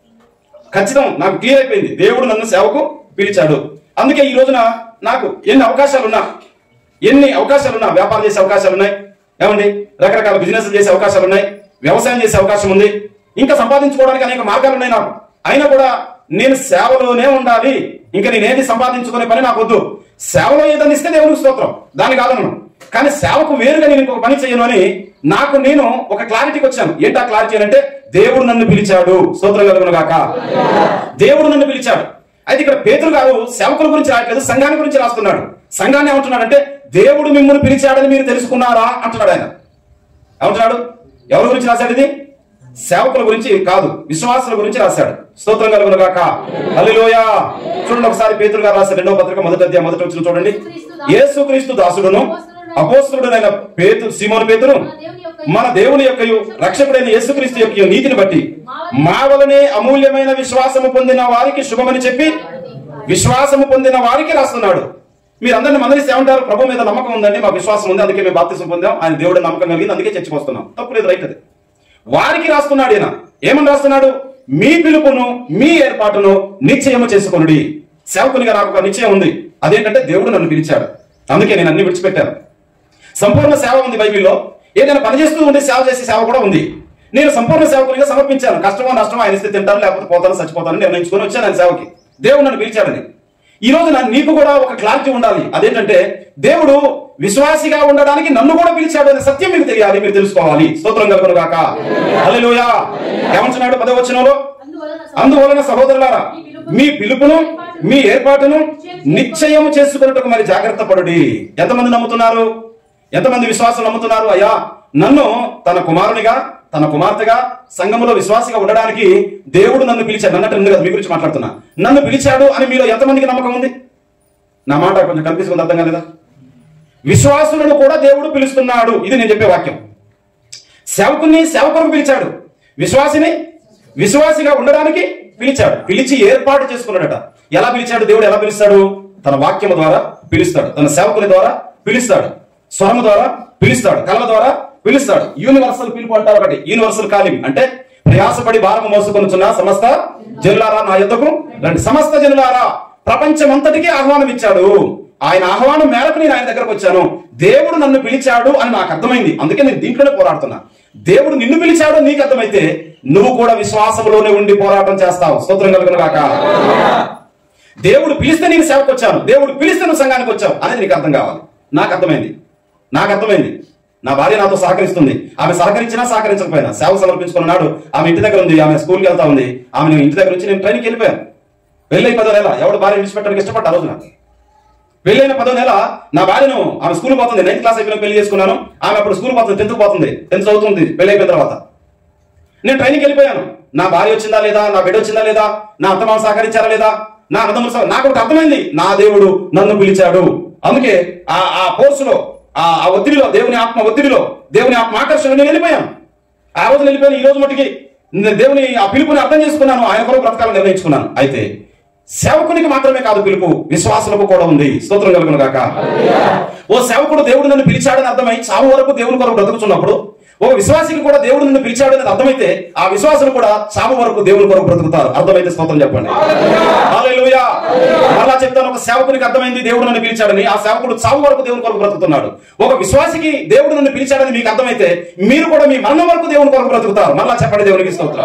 ఖచ్చితం నాకు క్లియర్ అయిపోయింది దేవుడు నన్ను సేవకు పిలిచాడు అందుకే ఈ రోజున నాకు ఎన్ని అవకాశాలు ఉన్నా ఎన్ని అవకాశాలు ఉన్నా వ్యాపారం చేసే అవకాశాలు ఉన్నాయి ఏమండి రకరకాల బిజినెస్ చేసే అవకాశాలు ఉన్నాయి వ్యవసాయం చేసే అవకాశం ఉంది ఇంకా సంపాదించుకోవడానికి అనేక మార్గాలు ఉన్నాయి నాకు అయినా కూడా నేను సేవలోనే ఉండాలి ఇంకా నేనేది సంపాదించుకునే పని నాకు వద్దు సేవలో ఏదైనా ఇస్తే దేవునికి స్తోత్రం దాని కాదను కానీ సేవకు వేరుగా నేను ఇంకొక పని చేయను అని నాకు నేను ఒక క్లారిటీకి వచ్చాను ఏంటా క్లారిటీ అంటే దేవుడు నన్ను పిలిచాడు స్తోత్రం కలుగును గాక దేవుడు నన్ను పిలిచాడు అయితే ఇక్కడ పేతురు గారు సేవకుల గురించి రాయట్లేదు సంఘాన్ని గురించి రాస్తున్నాడు సంఘాన్ని ఏమంటున్నాడంటే దేవుడు మిమ్మల్ని పిలిచాడని మీరు తెలుసుకున్నారా అంటున్నాడు ఆయన ఏమంటున్నాడు ఎవరి గురించి రాశాడు ఇది సేవకుల గురించి కాదు విశ్వాసుల గురించి రాశాడు స్తోత్రం కలుగును గాక హల్లెలూయా చూడండి ఒకసారి పేతురు గారు రాసిన రెండవ పత్రిక మొదటి అధ్యాయం మొదటి వచ్చిన చూడండి యేసుక్రీస్తు దాసుడును అపోస్తుడైన పేతు సీమోను పేతురు మన దేవుని యొక్క రక్షకుడైన యేసుక్రీస్తు యొక్క నీతిని బట్టి మా వలనే అమూల్యమైన విశ్వాసము పొందిన వారికి శుభమని చెప్పి విశ్వాసము పొందిన వారికి రాస్తున్నాడు మీరు అందరిని మందలిస్తే ఏమంటారు ప్రభు మీద నమ్మకం ఉందండి మాకు విశ్వాసం ఉంది అందుకే మేము బాప్తిసం పొందాం ఆయన దేవుడు నమ్మకం కలిగింది అందుకే చర్చకు వస్తున్నాం తప్పు లేదు రైట్ అది వారికి రాస్తున్నాడు ఈయన ఏమని రాస్తున్నాడు మీ పిలుపును మీ ఏర్పాటును నిశ్చయము చేసుకొనుడి సేవకునిగా నాకు ఒక నిశ్చయం ఉంది అదేంటంటే దేవుడు నన్ను పిలిచాడు అందుకే నేను అన్ని విడిచిపెట్టాను సంపూర్ణ సేవ ఉంది బైబిల్లో ఏదైనా పని చేస్తూ ఉండి సేవ చేసే సేవ కూడా ఉంది నేను సంపూర్ణ సేవకునిగా సమర్పించాను కష్టమో నష్టమో ఆయన ఇస్తే తింటాను లేకపోతే పోతాను చచ్చిపోతాను నిర్ణయించుకొని వచ్చాను ఆయన సేవకి దేవుడు నన్ను పిలిచాడని ఈ రోజు నా నీకు కూడా ఒక క్లారిటీ ఉండాలి అదేంటంటే దేవుడు విశ్వాసిగా ఉండడానికి నన్ను కూడా పిలిచాడు అనే సత్యం మీకు తెలియాలి మీరు తెలుసుకోవాలి స్తోత్రం కలుగును గాక హల్లెలూయా ఏమంటున్నాడు పదవచనంలో అందువలన అందువలన సహోదరులారా మీ పిలుపును మీ ఏర్పాటును నిశ్చయము చేసుకున్నట్టుకు మరి జాగ్రత్త పడుడి ఎంతమంది నమ్ముతున్నారు ఎంతమంది విశ్వాసం నమ్ముతున్నారు అయ్యా నన్ను తన కుమారునిగా తన కుమార్తెగా సంఘములో విశ్వాసిగా ఉండడానికి దేవుడు నన్ను పిలిచాడు అన్నట్టు ఉంది కదా మీ గురించి మాట్లాడుతున్నా నన్ను పిలిచాడు అని మీలో ఎంతమందికి నమ్మకం ఉంది నా మాట కొంచెం కనిపిస్తుంది అర్థం కాలేదా విశ్వాసులను కూడా దేవుడు పిలుస్తున్నాడు ఇది నేను చెప్పే వాక్యం సేవకుని సేవకులకు పిలిచాడు విశ్వాసిని విశ్వాసిగా ఉండడానికి పిలిచాడు పిలిచి ఏర్పాటు చేసుకున్నాడట ఎలా పిలిచాడు దేవుడు ఎలా పిలుస్తాడు తన వాక్యము ద్వారా పిలుస్తాడు తన సేవకుని ద్వారా పిలుస్తాడు స్వరము ద్వారా పిలుస్తాడు కళల ద్వారా పిలుస్తాడు యూనివర్సల్ పిలుపు అంటారు ఒకటి యూనివర్సల్ కాలింగ్ అంటే ప్రయాసపడి భారము మోసుకొనుచున్న సమస్త జనులారా నా యుద్ధకు రండి సమస్త జనులారా ప్రపంచమంతటికి ఆహ్వానం ఇచ్చాడు ఆయన ఆహ్వానం మేరకు నేను ఆయన దగ్గరకు వచ్చాను దేవుడు నన్ను పిలిచాడు అని నాకు అర్థమైంది అందుకే నేను దీంట్లోనే పోరాడుతున్నా దేవుడు నిన్ను పిలిచాడు నీకు అర్థమైతే నువ్వు కూడా విశ్వాసంలోనే ఉండి పోరాటం చేస్తావు స్తోత్రం కలుగును కాక దేవుడు పిలిస్తే నేను సేవకు వచ్చాను దేవుడు పిలిస్తే నువ్వు సంఘానికి వచ్చావు అనేది నీకు అర్థం కావాలి నాకు అర్థమైంది నాకు అర్థమైంది నా భార్య నాతో సహకరిస్తుంది ఆమె సహకరించినా సహకరించకపోయినా సేవ సమర్పించుకున్నాడు ఆమె ఇంటి దగ్గర ఉంది ఆమె స్కూల్కి వెళ్తా ఉంది ఆమె నేను ఇంటి దగ్గర నుంచి నేను ట్రైన్కి వెళ్ళిపోయాను వెళ్ళి పదో నెల ఎవడు భార్య విడిచిపెట్టడానికి ఇష్టపడ్డా ఆ రోజున పెళ్ళైన పదో నెల నా భార్యను ఆమె స్కూల్ పోతుంది నైన్త్ క్లాస్ అయిపోయిన పెళ్లి చేసుకున్నాను ఆమె అప్పుడు స్కూల్ పోతుంది టెన్త్ పోతుంది టెన్త్ చదువుతుంది పెళ్లి అయిపోయిన తర్వాత నేను ట్రైనింగ్కి వెళ్ళిపోయాను నా భార్య వచ్చిందా లేదా నా బిడ్డ వచ్చిందా లేదా నా అత్తమామ సహకరించారా లేదా నా అన్నదమ్ముల సహ- నాకు ఒకటి అర్థమైంది నా దేవుడు నన్ను పిలిచాడు అందుకే ఆ ఆ కోర్సులో ఆ ఆ ఒత్తిడిలో దేవుని ఆత్మ ఒత్తిడిలో దేవుని ఆత్మ ఆకర్షణ నేను వెళ్ళిపోయాను ఆ రోజు వెళ్ళిపోయాను ఈ రోజు మటుకి నేను దేవుని ఆ పిలుపుని అర్థం చేసుకున్నాను ఆయన కొరకు బ్రతకాలని నిర్ణయించుకున్నాను అయితే సేవకునికి మాత్రమే కాదు పిలుపు విశ్వాసులకు కూడా ఉంది స్తోత్రం కలుగును గాక ఓ సేవకుడు దేవుడు నన్ను పిలిచాడని అర్థమై చావు వరకు దేవుని కొరకు బ్రతుకుతున్నప్పుడు ఓ విశ్వాసికి కూడా దేవుడు నిన్ను పిలిచాడని అర్థమైతే ఆ విశ్వాసులు కూడా చావు వరకు దేవుని కొరకు బ్రతుకుతారు అర్థమైతే స్తోత్రం చెప్పండి హల్లెలూయా మరలా చెప్తాను ఒక సేవకునికి అర్థమైంది దేవుడు నన్ను పిలిచాడని ఆ సేవకుడు చావు వరకు దేవుని కొరకు బ్రతుకుతున్నాడు ఒక విశ్వాసికి దేవుడు నన్ను పిలిచాడని మీకు అర్థమైతే మీరు కూడా మీ మరణం వరకు దేవుని కొరకు బ్రతుకుతారు మరలా చెప్పండి దేవునికి స్తోత్రం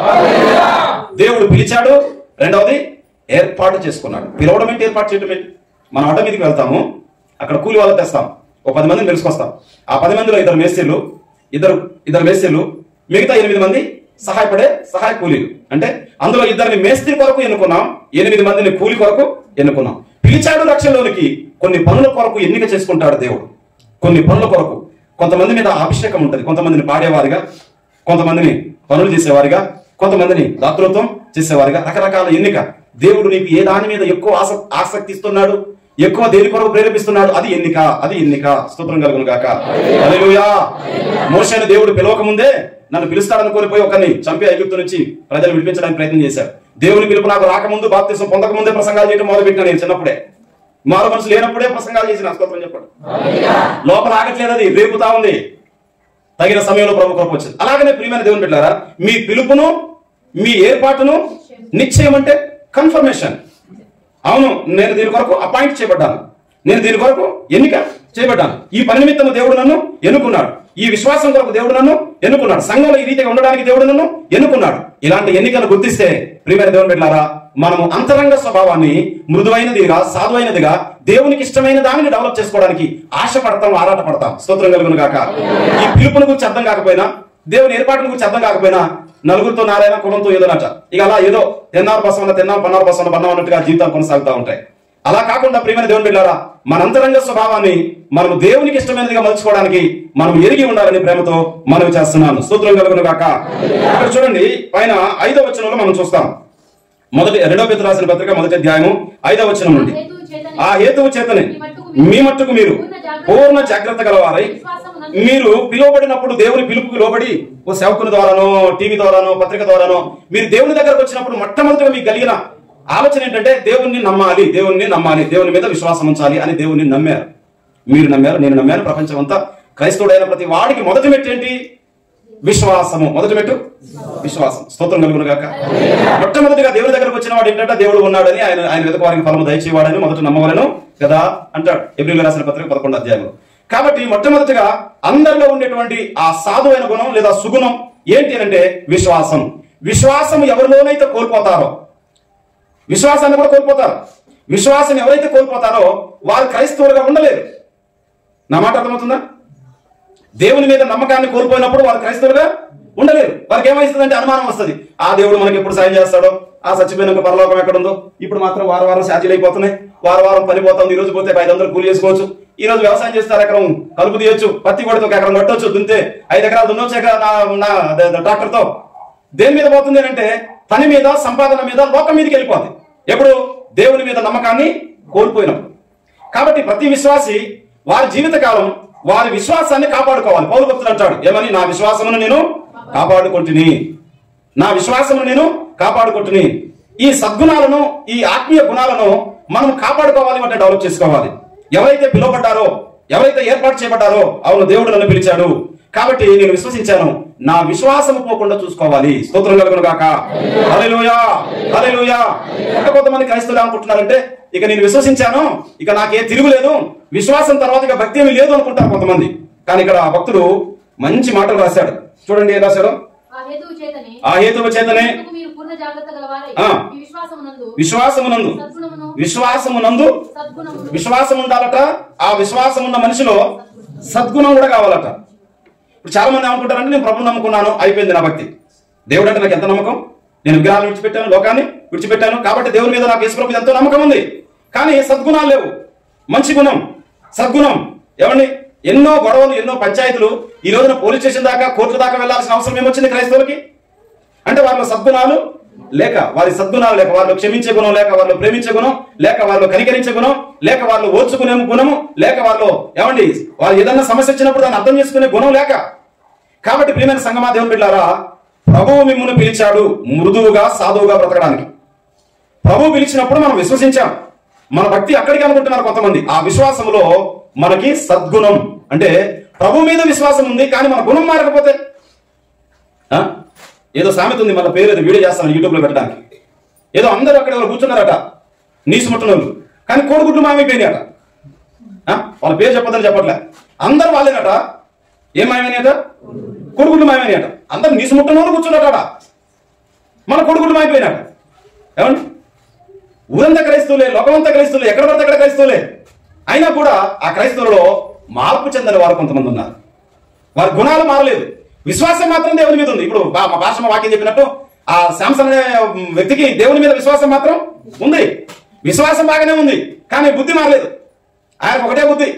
దేవుడు పిలిచాడు రెండవది ఏర్పాటు చేసుకున్నాడు పిలవడం ఏంటి ఏర్పాటు చేయడం ఏంటి మనం అడ్డ మీదకి వెళ్తాము అక్కడ కూలి వాళ్ళ తెస్తాం ఒక పది మందిని తెలుసుకొస్తాం ఆ పది మందిలో ఇద్దరు మేస్త్రీలు ఇద్దరు ఇద్దరు మేస్త్రీలు మిగతా ఎనిమిది మంది సహాయపడే సహాయ కూలీలు అంటే అందులో ఇద్దరిని మేస్త్రి కొరకు ఎన్నుకున్నాం ఎనిమిది మందిని కూలి కొరకు ఎన్నుకున్నాం పిలిచాడు రక్షణలోనికి కొన్ని పనుల కొరకు ఎన్నిక చేసుకుంటాడు దేవుడు కొన్ని పనుల కొరకు కొంతమంది మీద అభిషేకం ఉంటుంది కొంతమందిని పాడేవారిగా కొంతమందిని పనులు చేసేవారిగా కొంతమందిని దాతృత్వం చేసేవారిగా రకరకాల ఎన్నిక దేవుడు నీకు ఏ దాని మీద ఎక్కువ ఆస ఆసక్తి ఇస్తున్నాడు ఎక్కువ దేని కొరకు ప్రేరేపిస్తున్నాడు అది ఎన్నిక అది ఎన్నిక స్తోత్రం కలుగును గాక హల్లెలూయా మోషేను దేవుడు పిలవక ముందే నన్ను పిలుస్తాడని కోల్పోయి ఒకరిని చంపి ఐగుప్తు నుంచి ప్రజలు విడిపించడానికి ప్రయత్నం చేశాడు దేవుని పిలుపు నాకు రాకముందు బాప్తిసం పొందక ముందే ప్రసంగాలు చేయడం మొదలుపెట్టినా నేను చిన్నప్పుడే మారు మనసు లేనప్పుడే ప్రసంగాలు చేసిన స్తోత్రం చెప్పండి లోపల ఆగట్లేదు అది రేపుతా ఉంది తగిన సమయంలో ప్రభు కృప వచ్చింది అలాగనే ప్రియమైన దేవుని పెట్టారా మీ పిలుపును మీ ఏర్పాటును నిశ్చయం అంటే కన్ఫర్మేషన్ అవును నేను దీని కొరకు అపాయింట్ చేయబడ్డాను నేను దీని కొరకు ఎన్నిక చేయబడ్డాను ఈ పని నిమిత్తము దేవుడు నన్ను ఎన్నుకున్నాడు ఈ విశ్వాసం కొరకు దేవుడు నన్ను ఎన్నుకున్నాడు సంఘంలో ఈ రీతిగా ఉండడానికి దేవుడు నన్ను ఎన్నుకున్నాడు ఇలాంటి ఎన్నికను గుర్తిస్తే ప్రియమైన దేవుని పెట్టారా మనము అంతరంగ స్వభావాన్ని మృదువైనదిగా సాధువైనదిగా దేవునికి ఇష్టమైన దానిని డెవలప్ చేసుకోవడానికి ఆశపడతాం ఆరాటపడతాం స్తోత్రం కలుగును గాక ఈ పిలుపుని గురించి అర్థం కాకపోయినా దేవుని ఏర్పాటుని గురించి అర్థం కాకపోయినా నలుగురితో నారాయణ కులంతో ఏదోనట ఇక అలా ఏదో తిన్నారు బసం తిన్నాం పన్నారు బసం పన్నాం అన్నట్టుగా జీవితాలు కొనసాగుతూ ఉంటాయి అలా కాకుండా ప్రియమైన దేవుని బిడ్డారా మన అంతరంగ స్వభావాన్ని మనం దేవునికి ఇష్టమైనదిగా మలుచుకోవడానికి మనం ఎరిగి ఉండాలని ప్రేమతో మనవి చేస్తున్నాను స్తోత్రం కలుగును గాక ఇక్కడ చూడండి పైన ఐదో వచనంలో మనం చూస్తాం మొదటి రెండో పేతురు రాసిన పత్రిక మొదటి అధ్యాయము ఐదో వచనం నుండి హేతువు చేతనే ఆ హేతువు చేతనే మీ మట్టుకు మీరు పూర్ణ జాగ్రత్త గలవారై మీరు పిలువబడినప్పుడు దేవుని పిలుపుకి లోబడి ఓ సేవకుని ద్వారానో టీవీ ద్వారానో పత్రిక ద్వారానో మీరు దేవుని దగ్గరకు వచ్చినప్పుడు మొట్టమొదటిగా మీకు కలిగిన ఆలోచన ఏంటంటే దేవుణ్ణి నమ్మాలి దేవుణ్ణి నమ్మాలి దేవుని మీద విశ్వాసం ఉంచాలి అని దేవుణ్ణి నమ్మారు మీరు నమ్మారు నేను నమ్మాను ప్రపంచం అంతా క్రైస్తవుడైన ప్రతి వాడికి మొదటి మెట్టు ఏంటి విశ్వాసము మొదటి మెట్టు విశ్వాసం స్తోత్రం కలుగును గాక మొట్టమొదటిగా దేవుని దగ్గరకు వచ్చిన వాడు ఏంటంటే దేవుడు ఉన్నాడని ఆయన ఆయన వెతక వారికి ఫలము దయచేవాడని మొదట నమ్మవలను కదా అంటాడు ఎబ్రిల్ రాసిన పత్రిక పదకొండు అధ్యాయంలో కాబట్టి మొట్టమొదటిగా అందరిలో ఉండేటువంటి ఆ సాధువైన గుణం లేదా సుగుణం ఏంటి అంటే విశ్వాసం విశ్వాసం ఎవరిలోనైతే కోల్పోతారో విశ్వాసాన్ని కూడా కోల్పోతారు విశ్వాసం ఎవరైతే కోల్పోతారో వారు క్రైస్తవులుగా ఉండలేరు నా మాట అర్థమవుతుందా దేవుని మీద నమ్మకాన్ని కోల్పోయినప్పుడు వారు క్రైస్తవులుగా ఉండలేరు వారికి ఏమవుతుందంటే అనుమానం వస్తుంది ఆ దేవుడు మనకి ఎప్పుడు సాయం చేస్తాడో ఆ చచ్చిపోయినాక పరలోకం ఎక్కడుందో ఇప్పుడు మాత్రం వారం వారం ఛార్జీలు అయిపోతున్నాయి వారం వారం పని పోతుంది ఈ రోజు పోతే ఐదు వందలు కూలి చేసుకోవచ్చు ఈ రోజు వ్యవసాయం చేస్తారు ఎకరం కలుపు తీయొచ్చు పత్తి కొడితే ఒక ఎకరం కొట్టొచ్చు దున్తే ఐదు ఎకరాలు దున్నొచ్చు ఎకరా- నా నా అదే- అదే ట్రాక్టర్తో దేని మీద పోతుంది అంటే పని మీద సంపాదన మీద లోకం మీదకి వెళ్ళిపోతుంది ఎప్పుడు దేవుని మీద నమ్మకాన్ని కోల్పోయినప్పుడు కాబట్టి ప్రతి విశ్వాసి వారి జీవితకాలం వారి విశ్వాసాన్ని కాపాడుకోవాలి పౌరు భక్తులు అంటాడు ఏమని నా విశ్వాసమును నేను కాపాడుకుంటుని నా విశ్వాసమును నేను కాపాడుకుంటుని ఈ సద్గుణాలను ఈ ఆత్మీయ గుణాలను మనం కాపాడుకోవాలి అంటే డెవలప్ చేసుకోవాలి ఎవరైతే పిలువబడ్డారో ఎవరైతే ఏర్పాటు చేయబడ్డారో అవును దేవుడు నన్ను పిలిచాడు కాబట్టి నేను విశ్వసించాను నా విశ్వాసము పోకుండా చూసుకోవాలి స్తోత్రం కలుగును గాక హల్లెలూయా హల్లెలూయా ఇంకా కొంతమంది క్రైస్తవులు అనుకుంటున్నారంటే ఇక నేను విశ్వసించాను ఇక నాకే తిరుగులేదు విశ్వాసం తర్వాత ఇక భక్తి ఏమీ లేదు అనుకుంటారు కొంతమంది కానీ ఇక్కడ ఆ భక్తుడు మంచి మాటలు రాశాడు చూడండి ఏం రాశాడు ఆ హేతువు చేతనే ఆ హేతువు చేతనే అందుకు మీరు పూర్ణ జాగ్రత్త గలవారై ఆ. ఈ విశ్వాసమునందు విశ్వాసమునందు సద్గుణమును విశ్వాసమునందు సద్గుణమును విశ్వాసం ఉండాలట ఆ విశ్వాసం ఉన్న మనిషిలో సద్గుణం కూడా కావాలట ఇప్పుడు చాలా మంది ఏమనుకుంటారంటే నేను ప్రభుని నమ్ముకున్నాను అయిపోయింది నా భక్తి దేవుడు అంటే నాకు ఎంత నమ్మకం నేను విగ్రహాలు విడిచిపెట్టాను లోకాన్ని విడిచిపెట్టాను కాబట్టి దేవుని మీద నాకు యేసుప్రభు మీద ఎంతో నమ్మకం ఉంది కానీ సద్గుణాలు లేవు మంచి గుణం సద్గుణం ఏమండి ఎన్నో గొడవలు ఎన్నో పంచాయతీలు ఈ రోజున పోలీస్ స్టేషన్ దాకా కోర్టు దాకా వెళ్లాల్సిన అవసరం ఏమొచ్చింది క్రైస్తవులకి అంటే వాళ్ళ సద్గుణాలు లేక వారి సద్గుణాలు లేక వారిలో క్షమించే గుణం లేక వారిలో ప్రేమించే గుణం లేక వారిలో కనికరించే గుణం లేక వారిలో ఓర్చుకునే గుణము లేక వారిలో ఏమండి వారు ఏదన్నా సమస్య వచ్చినప్పుడు దాన్ని అర్థం చేసుకునే గుణం లేక కాబట్టి ప్రియమైన సంగమా దేవుని బిడ్డారా ప్రభువు మిమ్మల్ని పిలిచాడు మృదువుగా సాధువుగా బ్రతకడానికి ప్రభు పిలిచినప్పుడు మనం విశ్వసించాం మన భక్తి అక్కడికి అనుకుంటున్నారు కొంతమంది ఆ విశ్వాసంలో మనకి సద్గుణం అంటే ప్రభు మీద విశ్వాసం ఉంది కానీ మన గుణం మారకపోతే ఆ? ఏదో సామెత ఉంది మన పేరు ఏదో వీడియో చేస్తాను యూట్యూబ్ లో పెట్టడానికి ఏదో అందరూ అక్కడ ఎవరు కూర్చున్నారట నీసు ముట్టనోళ్ళు కానీ కోడిగుడ్లు మామైపోయినాయట ఆ? వాళ్ళ పేరు చెప్పదని చెప్పట్లే అందరు వాళ్ళేనట ఏం మాయమైనాయట కొడుకులు మాయమైనాయట అందరు నీసు ముట్టనోళ్ళు కూర్చున్నారట మన కొడుకులు మాయమైపోయినాట ఏమండి ఊరంతా క్రైస్తవులే లోకమంతా క్రైస్తవులే ఎక్కడ పడితే అక్కడ క్రైస్తవులే అయినా కూడా ఆ క్రైస్తవులలో మార్పు చెందని వారు కొంతమంది ఉన్నారు వారి గుణాలు మారలేదు విశ్వాసం మాత్రం దేవుని మీద ఉంది ఇప్పుడు బా- మా భాష వాక్యం చెప్పినట్టు ఆ శాంసన్ అనే వ్యక్తికి దేవుని మీద విశ్వాసం మాత్రం ఉంది విశ్వాసం బాగానే ఉంది కానీ బుద్ధి మారలేదు ఆయనకు ఒకటే బుద్ధి